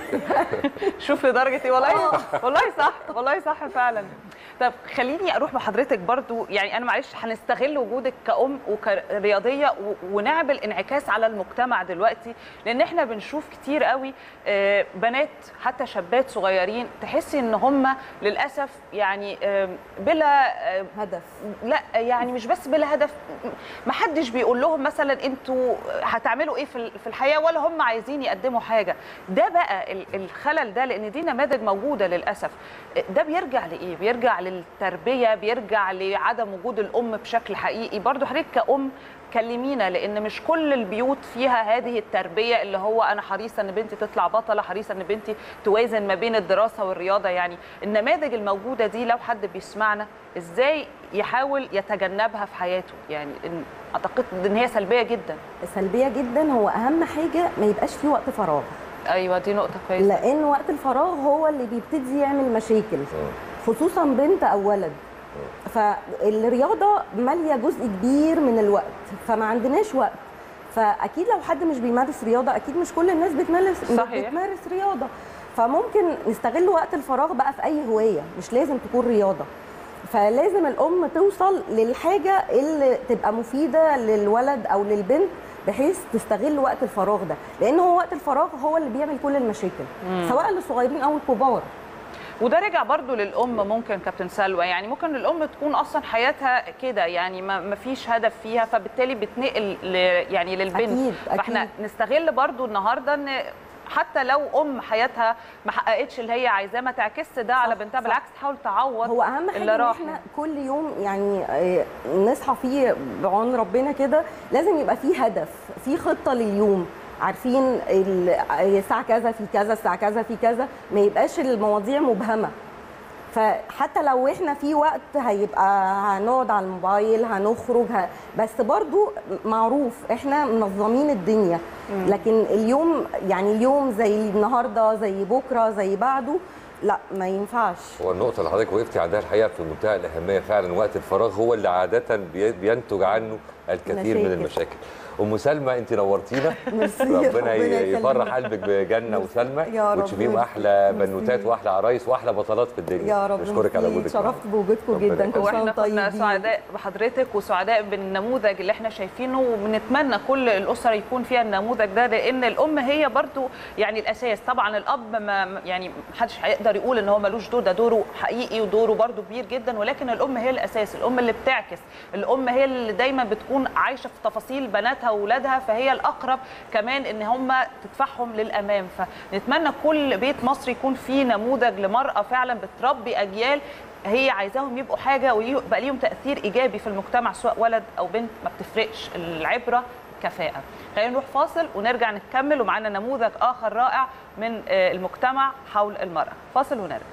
S1: شوف لدرجه ايه والله والله صح والله صح فعلا طب خليني اروح بحضرتك برضو يعني انا معلش هنستغل وجودك كأم وكرياضيه و- ونعمل انعكاس على المجتمع دلوقتي لان احنا بنشوف كتير قوي آه، بنات حتى شابات صغيرين تحسي ان هم للاسف يعني آه، بلا
S6: هدف
S1: لا يعني مش بس بلا هدف ما حدش بيقول لهم مثلا انتوا هتعملوا ايه في ال- في الحياه ولا هم عايزين يقدموا حاجه ده بقى ال- الخلل ده لان دي نماذج موجوده للاسف ده بيرجع لايه بيرجع للتربيه بيرجع لعدم وجود الام بشكل حقيقي برضو حضرتك كأم كلمينا لان مش كل البيوت فيها هذه التربيه اللي هو انا حريصه ان بنتي تطلع بطله حريصه ان بنتي توازن ما بين الدراسه والرياضه يعني النماذج الموجوده دي لو حد بيسمعنا ازاي يحاول يتجنبها في حياته يعني إن اعتقد ان هي سلبيه جدا
S6: سلبيه جدا هو اهم حاجه ما يبقاش فيه وقت فراغ
S1: ايوه دي نقطه كويسه
S6: لان وقت الفراغ هو اللي بيبتدي يعمل مشاكل خصوصا بنت او ولد فالرياضه ماليه جزء كبير من الوقت فما عندناش وقت فاكيد لو حد مش بيمارس رياضه اكيد مش كل الناس بتمارس
S1: صحيح.
S6: بتمارس رياضه فممكن نستغل وقت الفراغ بقى في اي هوايه مش لازم تكون رياضه فلازم الام توصل للحاجه اللي تبقى مفيده للولد او للبنت بحيث تستغل وقت الفراغ ده لان هو وقت الفراغ هو اللي بيعمل كل المشاكل
S1: مم.
S6: سواء للصغيرين او الكبار
S1: وده رجع برضو للام ممكن كابتن سلوى يعني ممكن الام تكون اصلا حياتها كده يعني ما ما فيش هدف فيها فبالتالي بتنقل ل يعني للبنت
S6: أكيد،
S1: فاحنا
S6: أكيد.
S1: نستغل برضو النهارده ان حتى لو ام حياتها ما حققتش اللي هي عايزاه ما تعكس ده على بنتها بالعكس تحاول تعوض
S6: هو اهم حاجه
S1: اللي
S6: ان
S1: راح
S6: احنا كل يوم يعني آه، نصحى فيه بعون ربنا كده لازم يبقى فيه هدف في خطه لليوم عارفين ال- الساعه كذا في كذا الساعه كذا في كذا ما يبقاش المواضيع مبهمه فحتى لو احنا في وقت هيبقى هنقعد على الموبايل هنخرج ه... بس برضو معروف احنا منظمين الدنيا
S1: مم.
S6: لكن اليوم يعني اليوم زي النهارده زي بكره زي بعده لا ما ينفعش
S2: هو النقطة اللي حضرتك وقفتي عندها الحقيقة في منتهى الأهمية فعلا وقت الفراغ هو اللي عادة بي- بينتج عنه الكثير من
S6: مشاكل.
S2: المشاكل. أم سلمى أنت نورتينا
S6: ميرسي،
S2: ربنا
S6: ربنا
S2: ي-
S6: يخليك.
S2: يفرح قلبك بجنة وسلمى
S6: يا رب،
S2: وتشوفيهم
S6: ميرسي.
S2: أحلى بنوتات وأحلى عرايس وأحلى بطلات في الدنيا.
S6: يا رب
S2: نشكرك على
S6: ميرسي.
S2: وجودك معانا.
S6: اتشرفت بوجودكم
S2: ربنا
S6: جدا كل سنه
S1: واحنا
S6: وانتم
S1: كنا
S6: طيبين
S1: سعداء بحضرتك وسعداء بالنموذج اللي احنا شايفينه وبنتمنى كل الاسر يكون فيها النموذج ده لان الام هي برضو يعني الاساس طبعا الاب ما يعني محدش هيقدر يقول ان هو ملوش دور ده دوره حقيقي ودوره برضو كبير جدا ولكن الام هي الاساس الام اللي بتعكس الام هي اللي دايما بتكون عايشه في تفاصيل بناتها واولادها فهي الاقرب كمان ان هم تدفعهم للامام فنتمنى كل بيت مصري يكون فيه نموذج لمراه فعلا بتربي اجيال هي عايزاهم يبقوا حاجه ويبقى ليهم تاثير ايجابي في المجتمع سواء ولد او بنت ما بتفرقش العبره كفاءه خلينا نروح فاصل ونرجع نكمل ومعانا نموذج اخر رائع من آه، المجتمع حول المراه فاصل ونرجع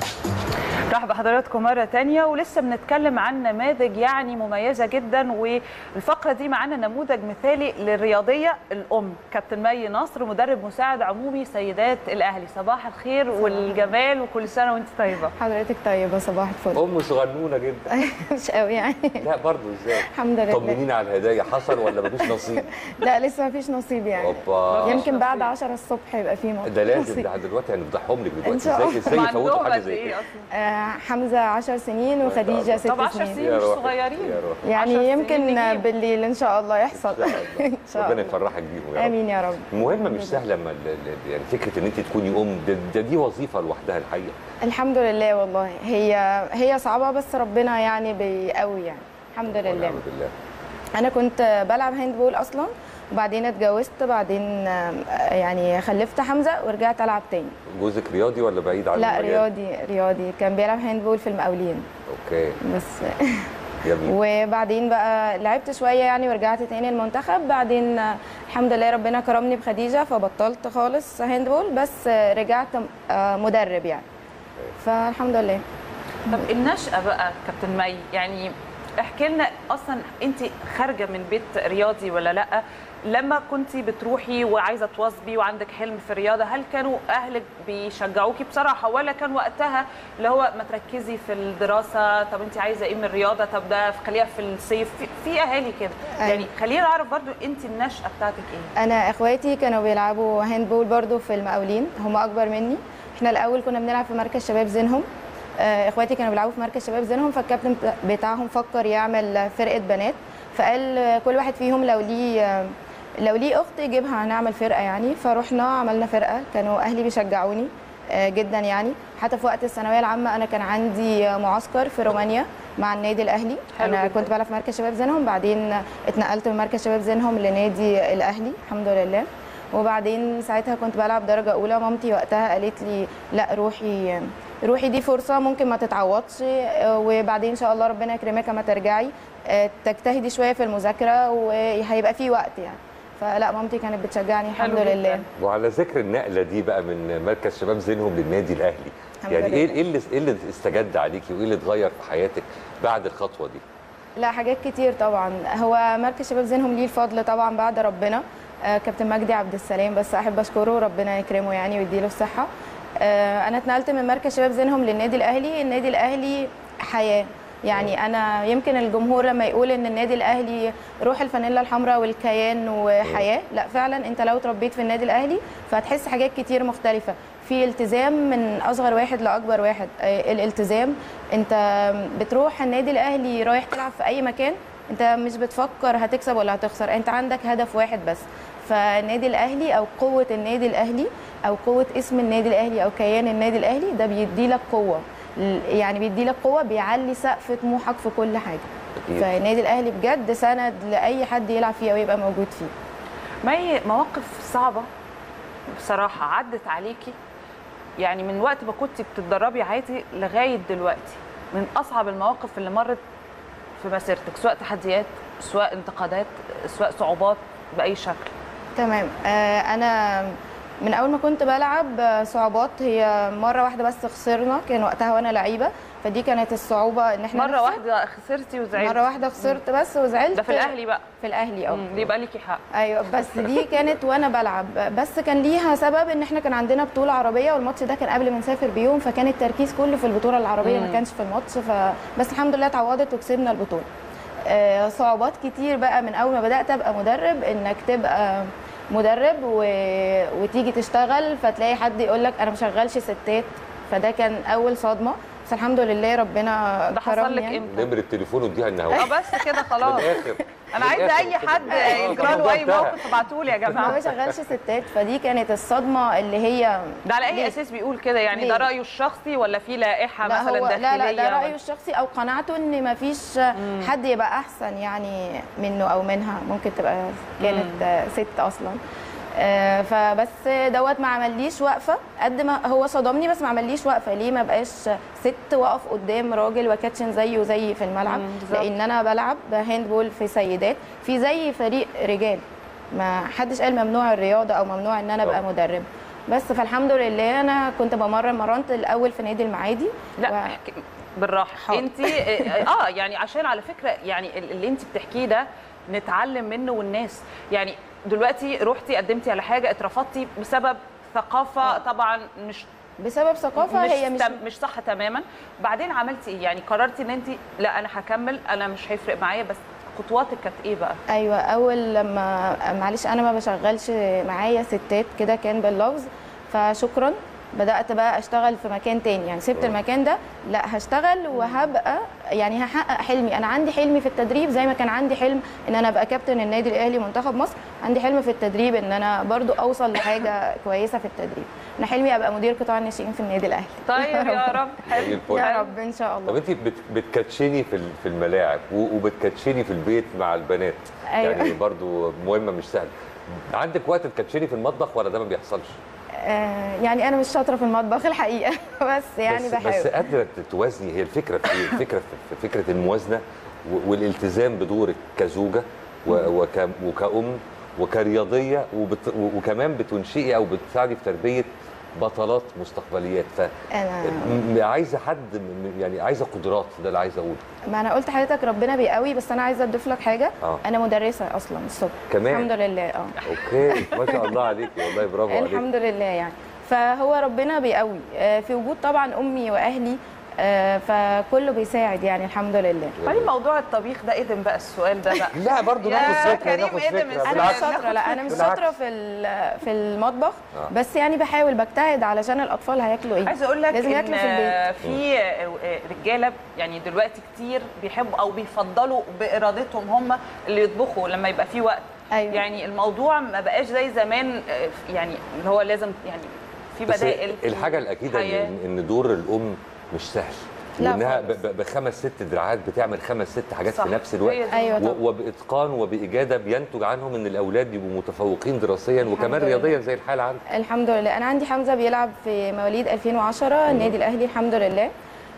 S1: رحب بحضراتكم مرة تانية ولسه بنتكلم عن نماذج يعني مميزة جدا والفقرة دي معانا نموذج مثالي للرياضية الأم كابتن مي نصر مدرب مساعد عمومي سيدات الأهلي صباح الخير والجمال وكل سنة وانت طيبة
S7: حضرتك طيبة صباح الفل
S2: أم صغنونة جدا.
S7: مش قوي يعني
S2: لا برضه إزاي؟
S7: الحمد لله
S2: طمنينا على الهدايا حصل ولا مفيش نصيب؟
S7: لا لسه ما فيش نصيب يعني
S2: أوبا.
S7: يمكن بعد 10 الصبح يبقى في م-
S2: ده لازم
S7: نصيب.
S2: ده دلوقتي هنفضحهم لك
S7: إن
S2: دلوقتي
S7: شاء
S2: ازاي
S7: الله.
S2: ازاي
S7: هم
S2: يفوتوا
S7: عندهم
S2: حاجه
S7: قد
S2: زي
S7: إيه
S2: كده
S7: آه، حمزة 10 سنين وخديجة 6
S1: طب 10 سنين مش صغيرين
S2: يا روح
S7: يعني يمكن بالليل ان شاء الله يحصل ان شاء
S2: ربنا
S7: الله
S2: يفرحك بيهم يا رب
S7: امين يا رب
S2: المهم مش سهله لما ال- ال- يعني فكره ان انت تكوني ام ده, ده دي وظيفه لوحدها الحقيقه
S7: الحمد لله والله هي هي صعبة بس ربنا يعني بيقوي يعني الحمد لله
S2: الحمد لله
S7: انا كنت بلعب هاند بول اصلا وبعدين اتجوزت بعدين آه، يعني خلفت حمزه ورجعت العب تاني
S2: جوزك رياضي ولا بعيد عن
S7: لا
S2: المجال؟
S7: رياضي رياضي كان بيلعب هاند بول في المقاولين
S2: اوكي
S7: بس
S2: جميل
S7: وبعدين بقى لعبت شويه يعني ورجعت تاني المنتخب بعدين آه، الحمد لله ربنا كرمني بخديجه فبطلت خالص هاند بول بس آه، رجعت آه، مدرب يعني فالحمد لله
S1: طب النشأة بقى كابتن مي يعني احكي لنا اصلا انت خارجه من بيت رياضي ولا لا لما كنت بتروحي وعايزه تواظبي وعندك حلم في الرياضه هل كانوا اهلك بيشجعوكي بصراحه ولا كان وقتها اللي هو ما تركزي في الدراسه طب انت عايزه ايه من الرياضه طب ده خليها في الصيف في, في اهالي كده
S7: أيوة.
S1: يعني خلينا نعرف برضو انت النشأة بتاعتك ايه
S7: انا اخواتي كانوا بيلعبوا هاند بول برضو في المقاولين هم اكبر مني احنا الاول كنا بنلعب في مركز شباب زينهم آه، اخواتي كانوا بيلعبوا في مركز شباب زينهم فالكابتن بتا- بتاعهم فكر يعمل فرقه بنات فقال آه، كل واحد فيهم لو ليه آه، لو ليه اخت يجيبها هنعمل فرقه يعني فروحنا عملنا فرقه كانوا اهلي بيشجعوني آه، جدا يعني حتى في وقت الثانويه العامه انا كان عندي آه، معسكر في رومانيا مع النادي الاهلي
S1: حلو
S7: انا
S1: جداً.
S7: كنت بلعب في مركز شباب زينهم بعدين اتنقلت من مركز شباب زينهم لنادي الاهلي الحمد لله وبعدين ساعتها كنت بلعب درجه اولى مامتي وقتها قالت لي لا روحي روحي دي فرصه ممكن ما تتعوضش آه، وبعدين ان شاء الله ربنا يكرمك اما ترجعي آه، تجتهدي شويه في المذاكره وهيبقى في وقت يعني فلا مامتي كانت بتشجعني الحمد
S1: حلو جداً.
S7: لله
S2: وعلى ذكر النقله دي بقى من مركز شباب زينهم للنادي الاهلي
S7: الحمد
S2: يعني
S7: لله.
S2: ايه ايه اللي ايه اللي استجد عليكي وايه اللي اتغير في حياتك بعد الخطوه دي
S7: لا حاجات كتير طبعا هو مركز شباب زينهم ليه الفضل طبعا بعد ربنا آه، كابتن مجدي عبد السلام بس احب اشكره ربنا يكرمه يعني ويديله الصحه آه، انا اتنقلت من مركز شباب زينهم للنادي الاهلي النادي الاهلي حياه يعني انا يمكن الجمهور لما يقول ان النادي الاهلي روح الفانيلا الحمراء والكيان وحياه لا فعلا انت لو اتربيت في النادي الاهلي فهتحس حاجات كتير مختلفه في التزام من اصغر واحد لاكبر واحد آه، الالتزام انت بتروح النادي الاهلي رايح تلعب في اي مكان انت مش بتفكر هتكسب ولا هتخسر انت عندك هدف واحد بس فالنادي الاهلي او قوه النادي الاهلي او قوه اسم النادي الاهلي او كيان النادي الاهلي ده بيدي لك قوه ل- يعني بيدي لك قوه بيعلي سقف طموحك في كل حاجه
S1: أكيد.
S7: فالنادي الاهلي بجد سند لاي حد يلعب فيه او يبقى موجود فيه
S1: ما هي مواقف صعبة بصراحة عدت عليكي يعني من وقت ما كنت بتتدربي عادي لغاية دلوقتي من أصعب المواقف اللي مرت في مسيرتك سواء تحديات سواء انتقادات سواء صعوبات بأي شكل
S7: تمام آه، انا من اول ما كنت بلعب آه، صعوبات هي مره واحده بس خسرنا كان وقتها وانا لعيبه فدي كانت الصعوبه ان احنا
S1: مرة
S7: نخسر.
S1: واحدة خسرتي وزعلتي
S7: مره واحده خسرت بس وزعلت
S1: ده في الأهلي بقى
S7: في الاهلي اه
S1: مم، يبقى ليكي حق
S7: ايوه بس دي كانت وانا بلعب بس كان ليها سبب ان احنا كان عندنا بطوله عربيه والماتش ده كان قبل ما نسافر بيوم فكان التركيز كله في البطوله العربيه ما
S1: مم.
S7: كانش في الماتش ف... بس الحمد لله اتعوضت وكسبنا البطوله آه، صعوبات كتير بقى من اول ما بدات ابقى مدرب انك تبقى مدرب و... وتيجي تشتغل فتلاقي حد يقول لك انا ما شغالش ستات فده كان اول صدمه بس الحمد لله ربنا
S1: ده حصل
S7: كرمني
S1: لك
S7: يعني.
S1: امتى؟
S2: نمره التليفون وديها
S1: اه
S2: النهارده
S1: بس كده خلاص
S2: من الآخر.
S1: انا
S2: من
S1: عايزه
S2: الآخر
S1: اي
S2: كده.
S1: حد
S2: آه،
S1: يجرى له
S2: الموضوع
S1: اي
S2: انتهى.
S1: موقف ابعتوا لي يا
S7: ما
S1: جماعه
S7: بشغلش ستات فدي كانت الصدمه اللي هي
S1: ده على اي
S7: ليه؟
S1: اساس بيقول كده يعني
S7: ليه؟
S1: ده رايه الشخصي ولا في لائحه
S7: لا
S1: مثلا
S7: هو
S1: داخليه
S7: لا لا ده
S1: ولا-
S7: رايه الشخصي او قناعته ان ما فيش حد يبقى احسن يعني منه او منها ممكن تبقى كانت آه، ست اصلا آه، فبس دوت ما عمليش وقفه قد ما هو صدمني بس ما عمليش وقفه ليه ما بقاش ست واقف قدام راجل وكاتشن زيه وزي في الملعب
S1: مم، بالظبط.
S7: لان انا بلعب هاندبول في سيدات في زي فريق رجال ما حدش قال ممنوع الرياضه او ممنوع ان انا ابقى مدرب بس فالحمد لله انا كنت بمرن مرنت الاول في نادي المعادي
S1: لا
S7: و-
S1: احكي بالراحه
S7: حاضر.
S1: انت اه يعني عشان على فكره يعني اللي انت بتحكيه ده نتعلم منه والناس يعني دلوقتي رحتي قدمتي على حاجه اترفضتي بسبب ثقافه طبعا مش
S7: بسبب ثقافه
S1: مش
S7: هي مش
S1: تم- مش صح تماما بعدين عملتي ايه يعني قررتي ان انت لا انا هكمل انا مش هيفرق معايا بس خطواتك كانت ايه بقى
S7: ايوه اول لما معلش انا ما بشغلش معايا ستات كده كان باللفظ فشكرا بدات بقى اشتغل في مكان تاني يعني سبت المكان ده لا هشتغل وهبقى يعني هحقق حلمي انا عندي حلمي في التدريب زي ما كان عندي حلم ان انا ابقى كابتن النادي الاهلي منتخب مصر عندي حلم في التدريب ان انا برضو اوصل لحاجه كويسه في التدريب انا حلمي ابقى مدير قطاع الناشئين في النادي الاهلي
S1: طيب يا رب
S2: زي الفل.
S7: يا رب ان شاء
S2: طب
S7: الله
S2: انت بت- بتكاتشيني في ال- في الملاعب و- وبتكاتشيني في البيت مع البنات
S7: أيوة.
S2: يعني برضو مهمه مش سهله عندك وقت تكاتشيني في المطبخ ولا ده ما بيحصلش
S7: آه يعني انا مش شاطره في المطبخ الحقيقه بس يعني
S2: بس,
S7: بحاول
S2: بس قادره توازني هي الفكره في ايه الفكره في في فكره الموازنه و- والالتزام بدورك كزوجه و- وك وكأم وكرياضيه وبت وكمان بتنشئي او بتساعدي في تربيه بطلات مستقبليات ف
S7: انا
S2: م- عايزه حد م- يعني عايزه قدرات ده اللي عايزه اقوله
S7: ما انا قلت لحضرتك ربنا بيقوي بس انا عايزه اضيف لك حاجه
S2: آه.
S7: انا مدرسه اصلا الصبح
S2: كمان؟
S7: الحمد لله اه
S2: اوكي ما شاء الله عليكي والله برافو عليك
S7: الحمد لله يعني فهو ربنا بيقوي آه، في وجود طبعا امي واهلي آه، فكله بيساعد يعني الحمد لله
S1: طيب موضوع الطبيخ ده ادم بقى السؤال ده بقى
S2: لا برضو
S1: يا
S2: ناخد فكره
S1: كريم
S2: ناخد
S1: ادم
S2: فكره
S7: انا مش شاطره لا انا مش
S2: بالعكس.
S7: شاطره في ال- في المطبخ
S2: آه.
S7: بس يعني بحاول بجتهد علشان الاطفال هياكلوا ايه
S1: عايزه اقول لك
S7: لازم ياكلوا في
S1: ان
S7: البيت
S1: في رجاله يعني دلوقتي كتير بيحبوا او بيفضلوا بارادتهم هم اللي يطبخوا لما يبقى في وقت
S7: أيوة.
S1: يعني الموضوع ما بقاش زي زمان آه، يعني اللي هو لازم يعني في
S2: بس
S1: بدائل في
S2: الحاجه الاكيده
S1: حياة.
S2: ان ان دور الام مش سهل
S1: لا
S2: وانها ب- ب- بخمس ست دراعات بتعمل خمس ست حاجات
S7: صح.
S2: في نفس الوقت
S7: هي دي. أيوة
S2: و-
S7: طبعا.
S2: وباتقان وباجاده بينتج عنهم ان الاولاد يبقوا متفوقين دراسيا وكمان
S7: لله.
S2: رياضيا زي الحال عندك
S7: الحمد لله انا عندي حمزه بيلعب في مواليد 2010 النادي الاهلي الحمد لله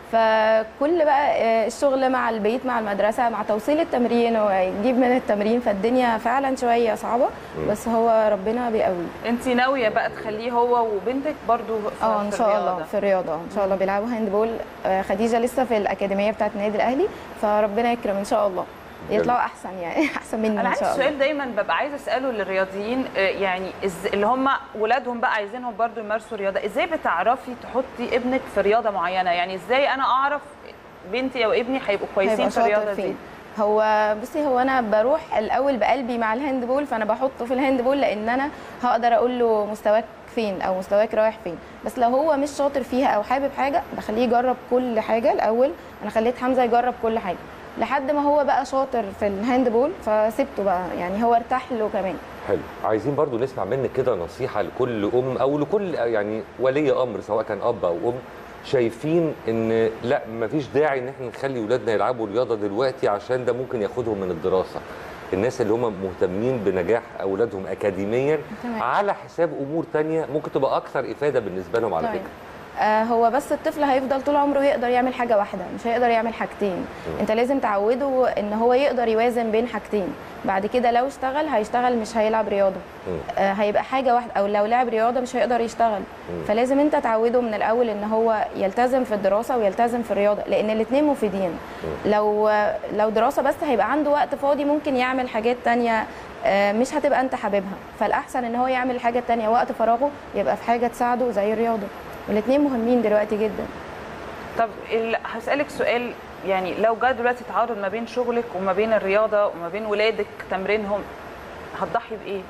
S7: فكل بقى آه، الشغل مع البيت مع المدرسه مع توصيل التمرين ويجيب من التمرين فالدنيا فعلا شويه صعبه
S1: مم.
S7: بس هو ربنا بيقوي
S1: انت ناويه بقى تخليه هو وبنتك برضو في
S7: اه ان
S1: في
S7: شاء
S1: الرياضة.
S7: الله في الرياضه ان شاء الله بيلعبوا هاندبول آه، خديجه لسه في الاكاديميه بتاعه النادي الاهلي فربنا يكرم ان شاء الله يطلعوا احسن يعني احسن مني
S1: انا
S7: ان
S1: عندي
S7: شاء الله
S1: سؤال دايما ببقى عايزه اساله للرياضيين آه، يعني إز... اللي هم ولادهم بقى عايزينهم برضو يمارسوا رياضه ازاي بتعرفي تحطي ابنك في رياضه معينه يعني ازاي انا اعرف بنتي او ابني هيبقوا كويسين
S7: هيبقى
S1: في
S7: شاطر
S1: الرياضه دي
S7: فين. هو بصي هو انا بروح الاول بقلبي مع الهاندبول فانا بحطه في الهاندبول لان انا هقدر اقول له مستواك فين او مستواك رايح فين بس لو هو مش شاطر فيها او حابب حاجه بخليه يجرب كل حاجه الاول انا خليت حمزه يجرب كل حاجه لحد ما هو بقى شاطر في الهاندبول فسبته بقى يعني هو ارتاح له كمان
S2: حلو عايزين برضو نسمع منك كده نصيحه لكل ام او لكل يعني ولي امر سواء كان اب او ام شايفين ان لا مفيش داعي ان احنا نخلي اولادنا يلعبوا رياضه دلوقتي عشان ده ممكن ياخدهم من الدراسه الناس اللي هم مهتمين بنجاح اولادهم اكاديميا
S7: تمام.
S2: على حساب امور تانية ممكن تبقى اكثر افاده بالنسبه لهم على
S7: طيب.
S2: فكره
S7: آه هو بس الطفل هيفضل طول عمره يقدر يعمل حاجه واحده مش هيقدر يعمل حاجتين انت لازم تعوده ان هو يقدر يوازن بين حاجتين بعد كده لو اشتغل هيشتغل مش هيلعب رياضه آه هيبقى حاجه واحده او لو لعب رياضه مش هيقدر يشتغل فلازم انت تعوده من الاول ان هو يلتزم في الدراسه ويلتزم في الرياضه لان الاثنين مفيدين لو لو دراسه بس هيبقى عنده وقت فاضي ممكن يعمل حاجات تانية آه، مش هتبقى انت حاببها فالاحسن ان هو يعمل الحاجه التانية وقت فراغه يبقى في حاجه تساعده زي الرياضه والاثنين مهمين دلوقتي جدا
S1: طب ال- هسألك سؤال يعني لو جه دلوقتي تعارض ما بين شغلك وما بين الرياضة وما بين ولادك تمرينهم هتضحي بإيه؟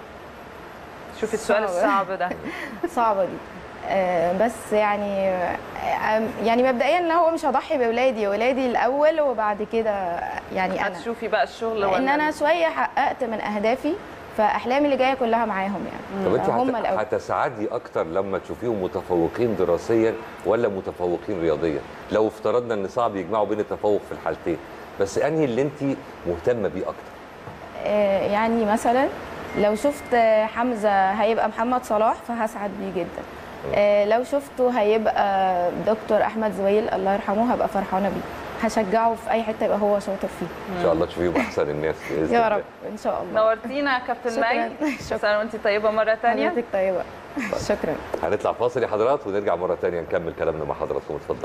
S1: شوفي السؤال
S7: صعب.
S1: الصعب ده
S7: صعبه دي آه، بس يعني آه، يعني مبدئيا لا هو مش هضحي باولادي ولادي الاول وبعد كده يعني انا
S1: هتشوفي بقى الشغل
S7: لان
S1: ولا
S7: انا شويه حققت من اهدافي فاحلامي اللي جايه كلها معاهم يعني
S2: طب انت
S7: هم
S2: هت-
S7: الاول
S2: هتسعدي اكتر لما تشوفيهم متفوقين دراسيا ولا متفوقين رياضيا لو افترضنا ان صعب يجمعوا بين التفوق في الحالتين بس انهي اللي انت مهتمه بيه اكتر
S7: آه، يعني مثلا لو شفت آه، حمزه هيبقى محمد صلاح فهسعد بيه جدا آه، لو شفته هيبقى دكتور احمد زويل الله يرحمه هبقى فرحانه بيه هشجعه في اي حته يبقى هو شاطر فيه
S2: ان شاء الله تشوفيهم احسن الناس باذن
S7: يا
S2: الله.
S7: رب ان شاء الله
S1: نورتينا يا كابتن
S7: شكراً.
S1: مي شكرا وانت طيبة مرة تانية
S7: حضرتك طيبه شكرا
S2: هنطلع فاصل يا حضرات ونرجع مره تانية نكمل كلامنا مع حضراتكم اتفضل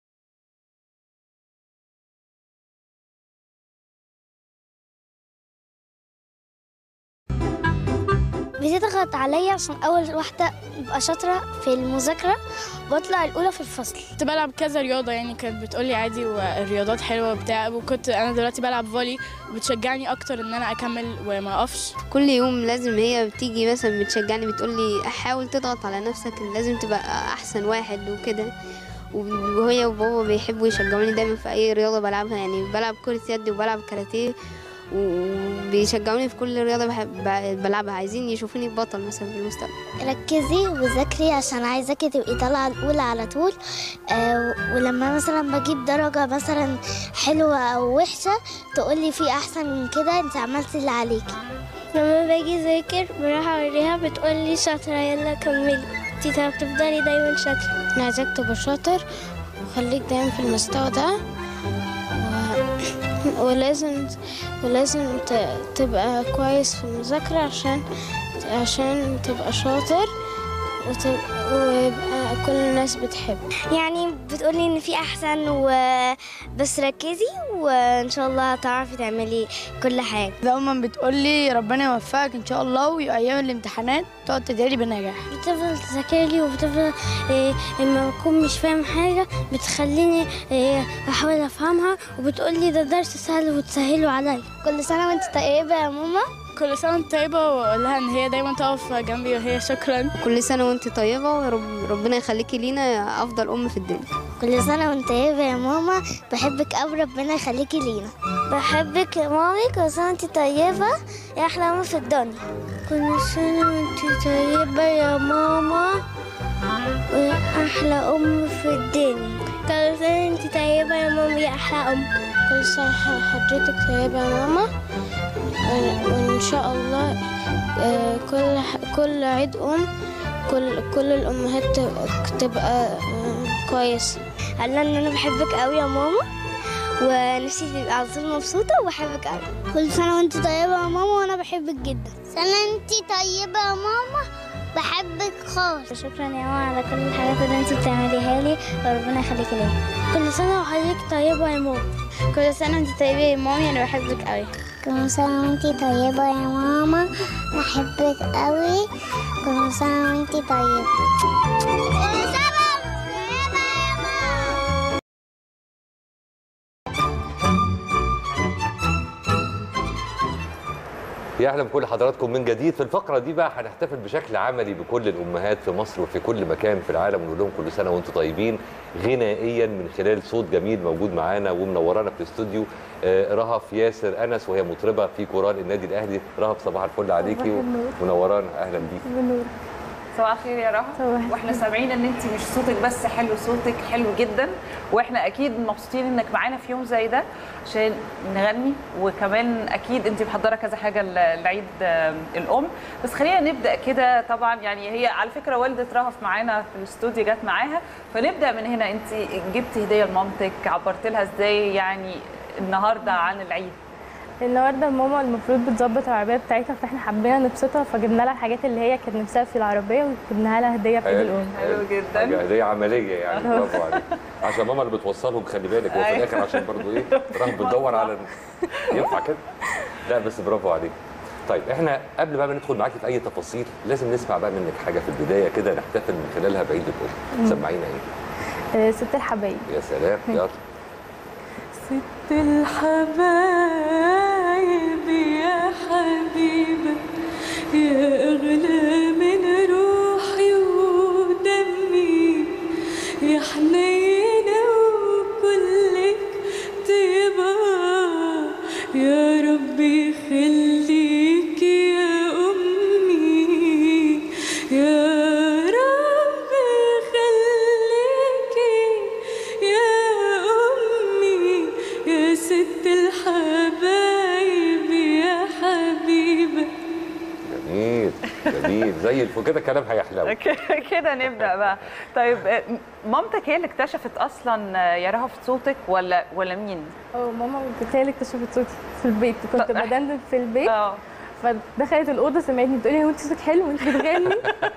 S3: بتضغط عليا عشان اول واحده ابقى شاطره في المذاكره واطلع الاولى في الفصل
S8: كنت بلعب كذا رياضة يعني كانت بتقولي عادي والرياضات حلوة وبتاع وكنت أنا دلوقتي بلعب فولي وبتشجعني أكتر إن أنا أكمل وما أقفش
S9: كل يوم لازم هي بتيجي مثلا بتشجعني بتقولي حاول تضغط على نفسك لازم تبقى احسن واحد وكده وهي وبابا بيحبوا يشجعوني دايما في اي رياضه بلعبها يعني بلعب كره يد وبلعب كاراتيه وبيشجعوني في كل رياضه بحب بلعبها عايزين يشوفوني بطل مثلا في المستقبل
S3: ركزي وذاكري عشان عايزاكي تبقي طالعه الاولى على طول آه ولما مثلا بجيب درجه مثلا حلوه او وحشه تقولي في احسن من كده انت عملتي اللي عليكي لما باجي اذاكر بروح اوريها بتقولي شاطره يلا كملي انت بتفضلي دايما شاطره
S14: انا عايزاك تبقى شاطر وخليك دايما في المستوى ده و... ولازم ولازم ت... تبقى كويس في المذاكرة عشان عشان تبقى شاطر وتبقى... ويبقى كل الناس بتحب
S3: يعني بتقولي ان في احسن و... بس ركزي وان شاء الله هتعرفي تعملي كل حاجه
S23: دايما بتقولي ربنا يوفقك ان شاء الله وايام الامتحانات تقعد تدعي لي بالنجاح
S3: بتفضل تذاكرلي وبتفضل إيه لما بكون مش فاهم حاجه بتخليني إيه احاول افهمها وبتقولي ده درس سهل وتسهله عليا كل سنه وانت طيبه يا ماما
S8: كل سنة وانت طيبة وأقول لها إن هي دايما تقف جنبي وهي شكرا
S9: كل سنه وانت طيبه وربنا يخليكي لينا افضل ام في الدنيا
S3: كل سنه وانت طيبه يا ماما بحبك قوي ربنا يخليكي لينا بحبك يا مامي كل سنه وانت طيبه يا احلى ماما في الدنيا كل سنه وانت طيبه يا ماما ويا احلى ام في الدنيا كل سنه وانت طيبه أحلى أم كل سنة حضرتك طيبة يا ماما وإن- وإن شاء الله آه، كل كل عيد أم كل كل الأمهات تبقى- تبقى آه، كويسة
S22: قالنا ان انا بحبك قوي يا ماما ونفسي تبقى على طول مبسوطه وبحبك قوي
S3: كل سنة وانت طيبة يا ماما وأنا بحبك جدا سنة انت طيبة يا ماما بحبك خالص
S22: شكرا يا ماما على كل الحاجات اللي انت بتعمليها لي وربنا يخليكي ليا
S3: كل سنة وحضرتك طيبة يا ماما
S22: كل سنه وانت طيبه يا مامي انا بحبك قوي
S3: كل سنة وانت طيبة يا ماما بحبك قوي كل سنة وانت طيبة كل سنة
S2: يا اهلا بكل حضراتكم من جديد في الفقره دي بقى هنحتفل بشكل عملي بكل الامهات في مصر وفي كل مكان في العالم ونقول لهم كل سنه وانتم طيبين غنائيا من خلال صوت جميل موجود معانا ومنورانا في الاستوديو آه، رهف ياسر انس وهي مطربه في كورال النادي الاهلي رهف صباح الفل عليكي
S10: صباح النور.
S2: ومنورانا اهلا بيكي
S10: بنور
S1: صباح الخير يا رهف واحنا سامعين ان انت مش صوتك بس حلو صوتك حلو جدا واحنا اكيد مبسوطين انك معانا في يوم زي ده عشان نغني وكمان اكيد انت محضره كذا حاجه ل- لعيد آه، الام بس خلينا نبدا كده طبعا يعني هي على فكره والده رهف معانا في الاستوديو جت معاها فنبدا من هنا انت جبتي هديه لمامتك عبرت لها ازاي يعني النهارده عن العيد
S23: النهارده ماما المفروض بتظبط العربيه بتاعتها فاحنا حبينا نبسطها فجبنا لها الحاجات اللي هي كانت نفسها في العربيه وجبناها لها هديه في عيد الام
S1: جدا
S2: حاجه هديه عمليه يعني
S23: أه.
S2: برافو عليك عشان ماما اللي بتوصلهم خلي بالك هو في
S23: أيوة.
S2: الاخر عشان برضو ايه رهف بتدور على ينفع كده لا بس برافو عليك طيب احنا قبل بقى ما ندخل معاكي في اي تفاصيل لازم نسمع بقى منك حاجه في البدايه كده نحتفل من خلالها بعيد الام
S23: مم.
S2: سمعينا ايه
S23: آه، ست الحبايب
S2: يا سلام يلا
S10: ست الحبايب يا حبيبة يا أغلى من روحي ودمي يا حنينة وكلك طيبة يا ربي خليك يا أمي يا ربي خليكي يا أمي يا ست الحبايب يا حبيبة
S2: جميل جميل زي الفل كده كلام هيحلو
S1: كده نبدا بقى طيب آه، مامتك هي اللي اكتشفت اصلا آه، يا رهف صوتك ولا ولا مين؟
S23: اه ماما كانت هي اللي اكتشفت صوتي في البيت كنت بدندن في البيت فدخلت الاوضه سمعتني بتقولي هو انت صوتك حلو وانت بتغني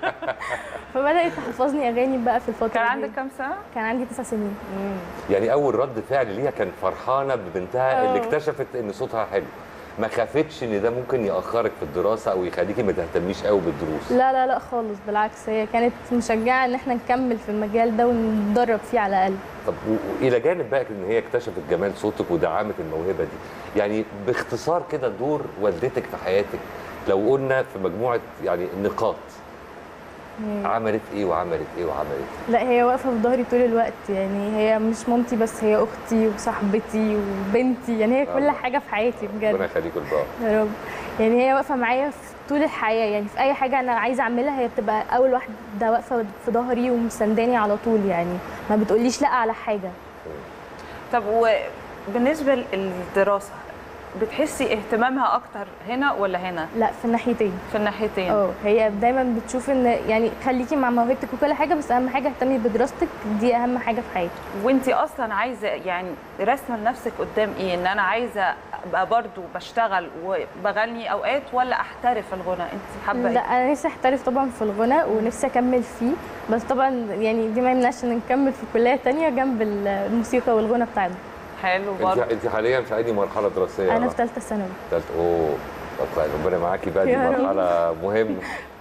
S23: فبدات تحفظني اغاني بقى في الفتره
S1: كان
S23: دي.
S1: عندك كام سنه؟
S23: كان عندي تسع سنين
S2: يعني اول رد فعل ليها كان فرحانه ببنتها اللي
S23: أه.
S2: اكتشفت ان صوتها حلو ما خافتش ان ده ممكن ياخرك في الدراسه او يخليكي ما تهتميش قوي بالدروس
S23: لا لا لا خالص بالعكس هي كانت مشجعه ان احنا نكمل في المجال ده ونتدرب فيه على الاقل
S2: طب و- والى جانب بقى ان هي اكتشفت جمال صوتك ودعمت الموهبه دي يعني باختصار كده دور والدتك في حياتك لو قلنا في مجموعه يعني نقاط
S23: مم.
S2: عملت ايه وعملت ايه وعملت إيه؟
S23: لا هي واقفه في ظهري طول الوقت يعني هي مش مامتي بس هي اختي وصاحبتي وبنتي يعني هي كل
S2: آه.
S23: حاجه في حياتي
S2: ربنا
S23: بجد
S2: يخليكم لبعض
S23: يا رب يعني هي واقفه معايا في طول الحياه يعني في اي حاجه انا عايزه اعملها هي بتبقى اول واحده واقفه في ظهري ومسانداني على طول يعني ما بتقوليش لا على حاجه
S1: طب وبالنسبه للدراسه بتحسي اهتمامها اكتر هنا ولا هنا؟
S23: لا في الناحيتين
S1: في الناحيتين
S23: اه هي دايما بتشوف ان يعني خليكي مع موهبتك وكل حاجه بس اهم حاجه اهتمي بدراستك دي اهم حاجه في حياتك
S1: وانت اصلا عايزه يعني رسمه لنفسك قدام ايه ان انا عايزه ابقى برضو بشتغل وبغني اوقات ولا احترف الغنى انت حابه
S23: لا
S1: ايه
S23: انا نفسي احترف طبعا في الغناء ونفسي اكمل فيه بس طبعا يعني دي ما يمنعش ان نكمل في كليه تانية جنب الموسيقى والغنى بتاعنا
S1: حلو
S2: انت انت حاليا في اي مرحله دراسيه
S23: انا
S2: يا
S23: في ثالثه ثانوي
S2: ثالثه اوه طب كويس، ربنا معاكي بقى دي
S23: يا رب.
S2: مرحله مهمه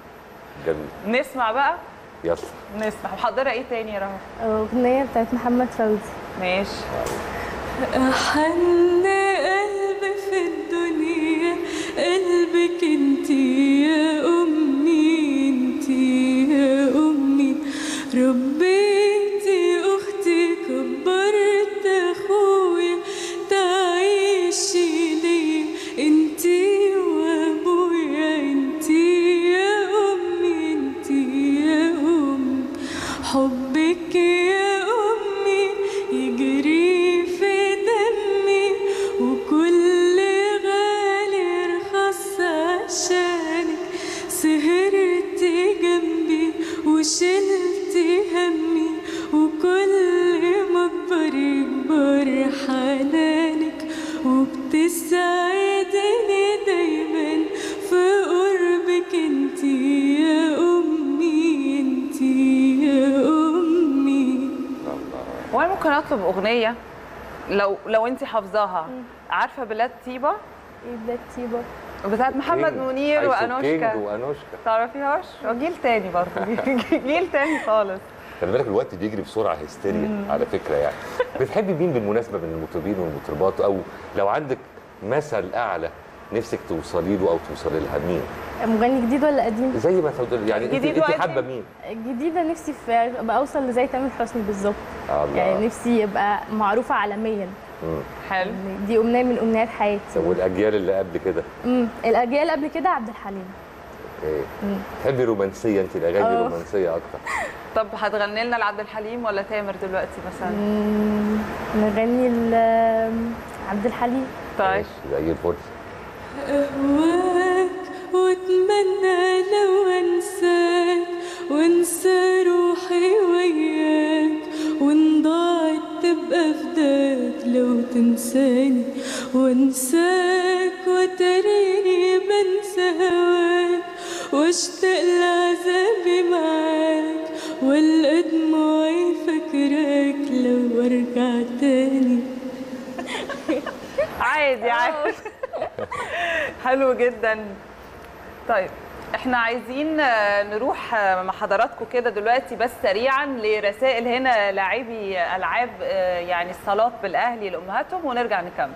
S2: جميل
S1: نسمع بقى
S2: يلا
S1: نسمع محضره ايه تاني يا رهف
S23: اغنيه بتاعت محمد فوزي
S1: ماشي
S10: أحن قلب في الدنيا قلبك انتي يا أمي انتي يا أمي ربيتي أختي كبرت أخويا تعيشي لي انتي وأبويا انتي يا أمي انتي يا أمي حبك يا أمي يجري في حنانك وبتسعدني دايما في قربك انتي يا أمي انتي يا أمي
S1: وانا ممكن اطلب اغنيه لو لو انت حافظاها عارفه بلاد طيبه
S23: ايه بلاد طيبه
S1: بتاعت محمد
S2: كينج.
S1: منير
S2: عايزه
S1: وانوشكا
S2: كينج وانوشكا
S1: تعرفيهاش جيل تاني برضه جيل تاني خالص
S2: خلي بالك الوقت بيجري بسرعه هستيريا
S1: مم.
S2: على فكره يعني بتحبي مين بالمناسبه من المطربين والمطربات او لو عندك مثل اعلى نفسك توصلي له او توصلي لها مين
S23: مغني جديد ولا قديم
S2: زي ما تقول يعني انت
S23: جديد
S2: انت
S23: وقديم.
S2: حابه مين
S23: الجديده نفسي في ابقى اوصل لزي تامر حسني بالظبط
S2: الله
S23: يعني نفسي ابقى معروفه عالميا
S2: مم.
S1: حلو
S23: دي امنيه من امنيات حياتي
S2: طب والاجيال اللي قبل كده
S23: امم الاجيال قبل كده عبد الحليم
S2: ايه
S23: مم.
S2: تحبي رومانسيه انت الاغاني
S23: آه.
S2: رومانسيه اكتر
S1: طب هتغني لنا لعبد الحليم ولا تامر دلوقتي مثلا
S23: مم، نغني ل- عبد الحليم
S1: طيب
S2: زي الفل
S10: أهواك وأتمنى لو أنساك وأنسى روحي وياك وإن ضاعت تبقى فداك لو تنساني وأنساك وتريني بنسى هواك واشتاق لعذابي معاك ولا دموعي فاكراك لو أرجع تاني
S1: عادي عادي حلو جدا طيب احنا عايزين آه، نروح آه، مع حضراتكم كده دلوقتي بس سريعا لرسائل هنا لاعبي العاب آه، يعني الصالات بالاهلي لامهاتهم ونرجع نكمل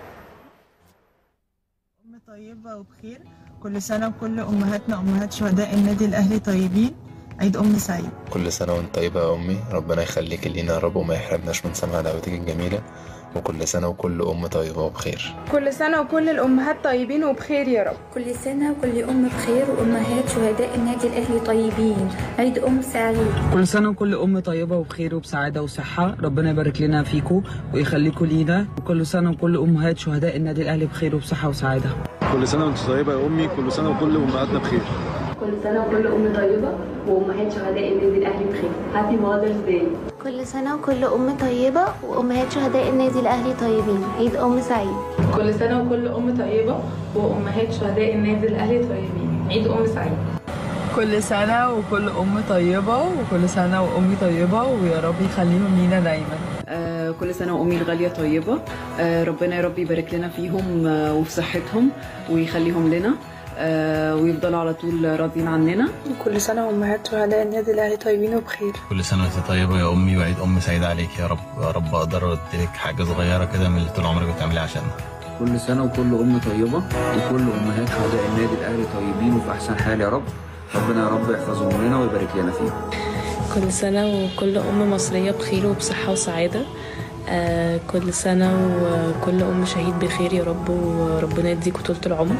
S11: طيبة وبخير كل سنة وكل أمهاتنا أمهات شهداء النادي الأهلي طيبين عيد أم سعيد
S12: كل سنة وانت طيبة يا أمي ربنا يخليك لينا يا رب وما يحرمناش من سماع دعوتك الجميلة وكل سنة وكل أم طيبة وبخير
S13: كل سنة وكل الأمهات طيبين وبخير يا رب
S24: كل سنة وكل أم بخير وأمهات شهداء النادي الأهلي طيبين عيد أم سعيد
S25: كل سنة وكل أم طيبة وبخير وبسعادة وصحة ربنا يبارك لنا فيكم ويخليكم لينا وكل سنة وكل أمهات شهداء النادي الأهلي بخير وبصحة وسعادة
S26: كل سنة وانت طيبة يا أمي كل سنة وكل أمهاتنا بخير
S27: كل سنة وكل أم طيبة وأمهات شهداء النادي الأهلي بخير هابي ماذرز داي
S28: كل سنة وكل أم طيبة وأمهات شهداء النادي الأهلي طيبين عيد أم سعيد
S29: كل سنة وكل أم طيبة وأمهات شهداء النادي الأهلي طيبين عيد أم سعيد
S30: كل سنة وكل أم طيبة وكل سنة وأمي طيبة ويا رب يخليهم لينا دايما
S31: آه، كل سنة وأمي الغالية طيبة آه، ربنا يا رب يبارك لنا فيهم آه، وفي صحتهم ويخليهم لنا آه، ويفضلوا على طول راضيين عننا
S30: كل سنة وأمهات شهداء النادي الأهلي طيبين وبخير
S32: كل سنة وانت طيبة يا أمي وعيد أم سعيد عليك يا رب يا رب أقدر أديلك حاجة صغيرة كده من اللي طول عمرك بتعمليها عشاننا
S33: كل سنة وكل أم طيبة وكل أمهات شهداء النادي الأهلي طيبين وفي أحسن حال يا رب ربنا يا رب يحفظهم لنا ويبارك لنا فيهم
S34: كل سنة وكل أم مصرية بخير وبصحة وسعادة آه كل سنة وكل أم شهيد بخير يا رب وربنا يديكوا طولة العمر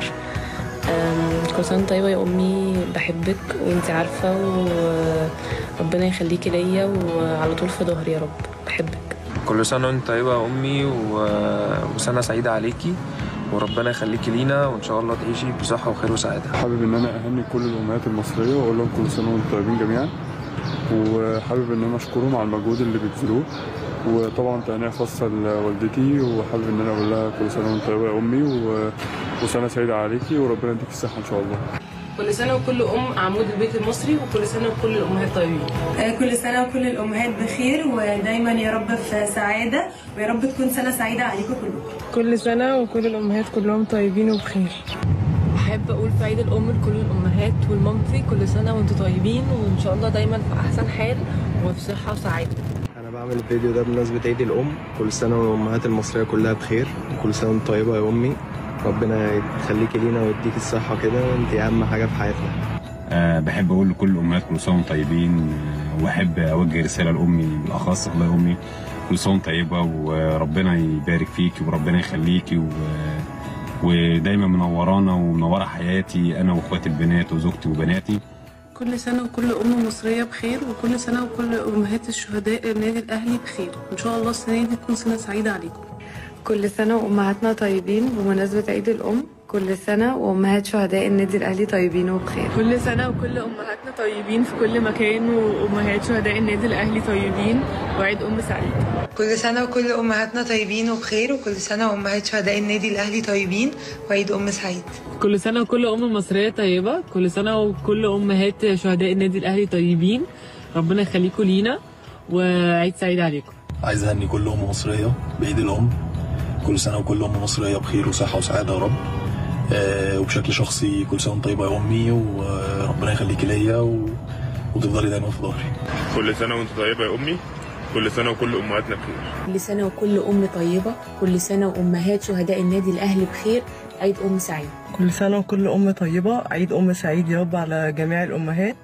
S34: آم، كل سنة طيبة يا أمي بحبك وانت عارفة وربنا يخليكي ليا وعلى طول في ظهري يا رب بحبك
S35: كل سنة وانت طيبة يا أمي و... وسنة سعيدة عليكي وربنا يخليكي لينا وإن شاء الله تعيشي بصحة وخير وسعادة
S36: حابب ان انا اهني كل الامهات المصريه واقول لهم كل سنه وانتم طيبين جميعا وحابب ان انا اشكرهم على المجهود اللي بيبذلوه وطبعا تهنئه خاصه لوالدتي وحابب ان انا اقول لها كل سنه وانت طيبه يا امي و... وسنه سعيده عليكي وربنا يديك الصحه ان شاء الله
S29: كل سنة وكل أم عمود البيت المصري وكل سنة وكل الأمهات طيبين
S37: كل سنة وكل الأمهات بخير ودايما يا رب في سعادة ويا رب تكون سنة سعيدة عليكم كلكم
S30: كل سنة وكل الأمهات كلهم طيبين وبخير
S29: أحب أقول في عيد الأم لكل الأمهات والمامتي كل سنة وأنتم طيبين وإن شاء الله دايما في أحسن حال وفي صحة وسعادة
S18: انا بعمل الفيديو ده بمناسبه عيد الام كل سنه والامهات المصريه كلها بخير وكل سنه وانت طيبه يا امي ربنا يخليكي لينا ويديك الصحه كده انت اهم حاجه في حياتنا
S38: أه بحب اقول لكل الامهات كل سنه وانتم طيبين آه، واحب اوجه رساله لامي بالاخص الله يا امي كل سنه وانت طيبه وربنا يبارك فيكي وربنا يخليكي و... ودايما منورانا ومنوره حياتي انا واخواتي البنات وزوجتي وبناتي
S30: كل سنة وكل أم مصرية بخير وكل سنة وكل أمهات الشهداء النادي الأهلي بخير إن شاء الله السنة دي تكون سنة سعيدة عليكم
S29: كل سنة وأمهاتنا طيبين بمناسبة عيد الأم
S2: كل سنة وأمهات شهداء النادي الأهلي طيبين وبخير
S30: كل سنة وكل أمهاتنا طيبين في كل مكان وأمهات شهداء النادي الأهلي طيبين وعيد أم سعيد
S3: كل سنة وكل أمهاتنا طيبين وبخير وكل سنة وأمهات شهداء النادي الأهلي طيبين وعيد أم سعيد
S29: كل سنة وكل أم مصرية طيبة كل سنة وكل أمهات شهداء النادي الأهلي طيبين ربنا يخليكم لينا وعيد سعيد عليكم
S4: عايز اهني كل ام مصريه بعيد الام كل سنه وكل ام مصريه بخير وصحه وسعاده يا رب آه وبشكل شخصي كل سنه وانت طيبه يا امي وربنا يخليكي ليا و... وتفضلي دايما في ظهري
S5: كل سنه وانت طيبه يا امي كل سنه وكل امهاتنا بخير
S6: كل سنة وكل أم طيبة كل سنة وأمهات شهداء النادي الأهلي بخير عيد أم سعيد
S7: كل سنة وكل أم طيبة عيد أم سعيد يا رب على جميع الأمهات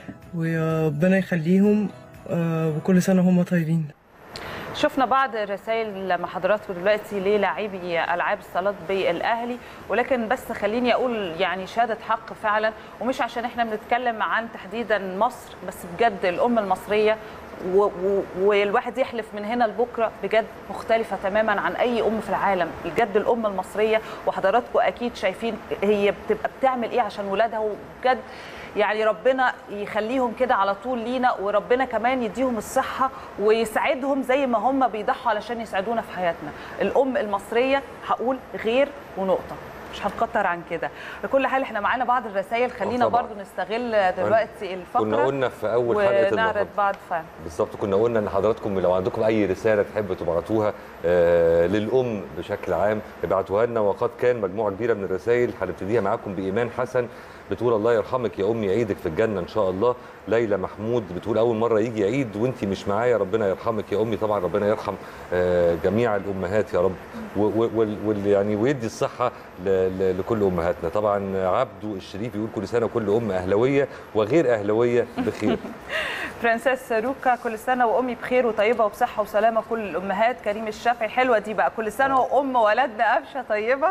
S7: وربنا يخليهم آه، وكل سنة هم طيبين
S1: شفنا بعض الرسائل مع حضراتكم دلوقتي للاعبي العاب الصالات بالاهلي ولكن بس خليني اقول يعني شهاده حق فعلا ومش عشان احنا بنتكلم عن تحديدا مصر بس بجد الام المصريه و- و- والواحد يحلف من هنا لبكره بجد مختلفه تماما عن اي ام في العالم بجد الام المصريه وحضراتكم اكيد شايفين هي بتبقى بتعمل ايه عشان ولادها وبجد يعني ربنا يخليهم كده على طول لينا وربنا كمان يديهم الصحة ويسعدهم زي ما هم بيضحوا علشان يسعدونا في حياتنا الأم المصرية هقول غير ونقطة مش هنكتر عن كده لكل حال احنا معانا بعض الرسائل خلينا
S8: طبعاً.
S1: برضو نستغل دلوقتي الفقرة
S8: كنا قلنا في أول حلقة
S1: ونعرض
S8: النهاردة.
S1: بعض فعلا
S8: بالظبط كنا قلنا ان حضراتكم لو عندكم اي رساله تحبوا تبعتوها آه، للام بشكل عام ابعتوها لنا وقد كان مجموعه كبيره من الرسائل هنبتديها معاكم بايمان حسن بتقول الله يرحمك يا امي عيدك في الجنه ان شاء الله ليلى محمود بتقول اول مره يجي عيد وانت مش معايا ربنا يرحمك يا امي طبعا ربنا يرحم آه، جميع الامهات يا رب و- و- وال- وال- يعني ويدي الصحه ل- ل- لكل امهاتنا طبعا عبدو الشريف بيقول كل سنه كل ام اهلاويه وغير اهلاويه بخير
S1: برنسيس روكا كل سنة وأمي بخير وطيبة وبصحة وسلامة كل الأمهات كريم الشافعي حلوة دي بقى كل سنة وأم ولدنا قفشة طيبة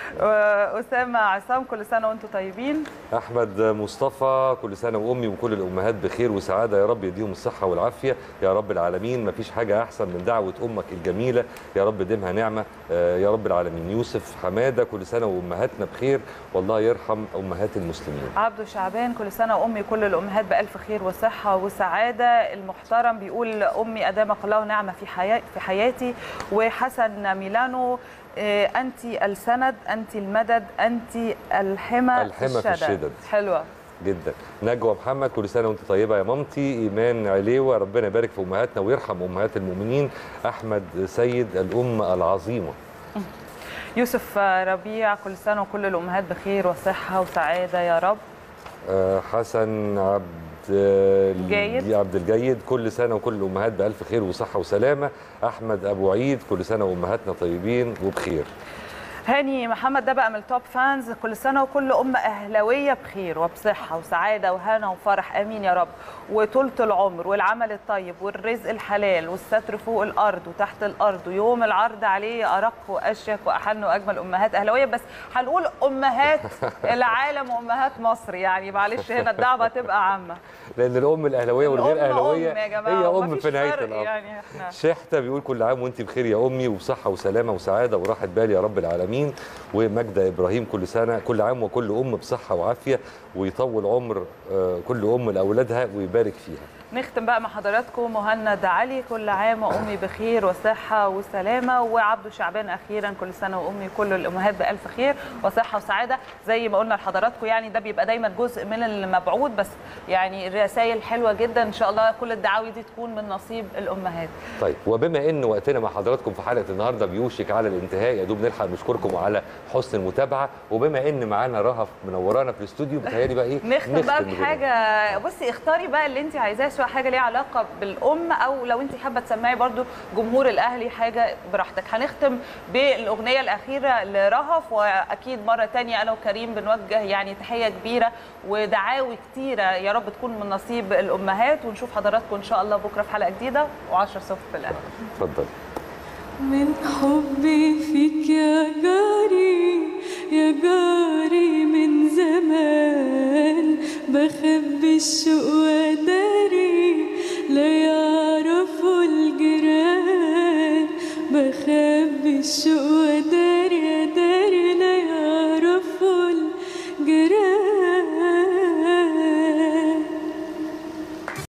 S1: وأسامة عصام كل سنة وأنتم طيبين
S8: احمد مصطفى كل سنه وامي وكل الامهات بخير وسعاده يا رب يديهم الصحه والعافيه يا رب العالمين مفيش حاجه احسن من دعوه امك الجميله يا رب ديمها نعمه آه، يا رب العالمين يوسف حماده كل سنه وامهاتنا بخير والله يرحم امهات المسلمين
S1: عبدو شعبان كل سنة وأمي كل الأمهات بألف خير وصحة وسعادة المحترم بيقول أمي أدامك الله نعمة في حياتي في حياتي وحسن ميلانو آه، أنت السند أنت المدد أنت الحمى
S8: الحمى في الشدد.
S1: حلوة
S8: جدا نجوى محمد كل سنه وانت طيبه يا مامتي ايمان عليوه ربنا يبارك في امهاتنا ويرحم امهات المؤمنين احمد سيد الام العظيمه
S1: يوسف ربيع كل سنة وكل الأمهات بخير وصحة وسعادة يا رب
S8: آه، حسن عبد
S1: جيد.
S8: عبد الجيد كل سنه وكل الامهات بالف خير وصحه وسلامه احمد ابو عيد كل سنه وامهاتنا طيبين وبخير
S1: هاني محمد ده بقى من التوب فانز كل سنه وكل ام اهلاويه بخير وبصحه وسعاده وهنا وفرح امين يا رب وطولة العمر والعمل الطيب والرزق الحلال والستر فوق الارض وتحت الارض ويوم العرض عليه ارق واشيك واحن واجمل امهات اهلاويه بس هنقول امهات العالم وامهات مصر يعني معلش هنا الدعوه تبقى عامه
S8: لان الام الاهلاويه والغير
S1: الأم
S8: اهلاويه
S1: أم يا جماعة،
S8: هي ام
S1: ومفيش
S8: في نهايه
S1: فرق
S8: الامر
S1: يعني إحنا-
S8: شحته بيقول كل عام وانت بخير يا امي وبصحه وسلامه وسعاده وراحه بال يا رب العالمين وماجده ابراهيم كل سنه كل عام وكل ام بصحه وعافيه ويطول عمر آه، كل ام لاولادها ويبارك فيها
S1: نختم بقى مع حضراتكم مهند علي كل عام وامي بخير وصحه وسلامه وعبده شعبان اخيرا كل سنه وامي كل الامهات بالف خير وصحه وسعاده زي ما قلنا لحضراتكم يعني ده بيبقى دايما جزء من المبعوث بس يعني الرسائل حلوه جدا ان شاء الله كل الدعاوي دي تكون من نصيب الامهات
S8: طيب وبما ان وقتنا مع حضراتكم في حلقه النهارده بيوشك على الانتهاء يا دوب نلحق نشكركم على حسن المتابعه وبما ان معانا رهف منورانا في الاستوديو بتهيألي بقى ايه
S1: نختم بقى
S8: بجد.
S1: بحاجه بصي اختاري بقى اللي انت عايزاه سواء حاجه ليها علاقه بالام او لو انت حابه تسمعي برضو جمهور الاهلي حاجه براحتك هنختم بالاغنيه الاخيره لرهف واكيد مره تانية انا وكريم بنوجه يعني تحيه كبيره ودعاوي كتيره يا رب تكون من نصيب الامهات ونشوف حضراتكم ان شاء الله بكره في حلقه جديده و10 صفر في الاهلي
S8: اتفضل
S9: من حبي فيك يا جاري يا جاري من زمان بخبي الشوق وداري لا يعرفوا الجيران بخبي الشوق وداري يا داري لا يعرفوا فراق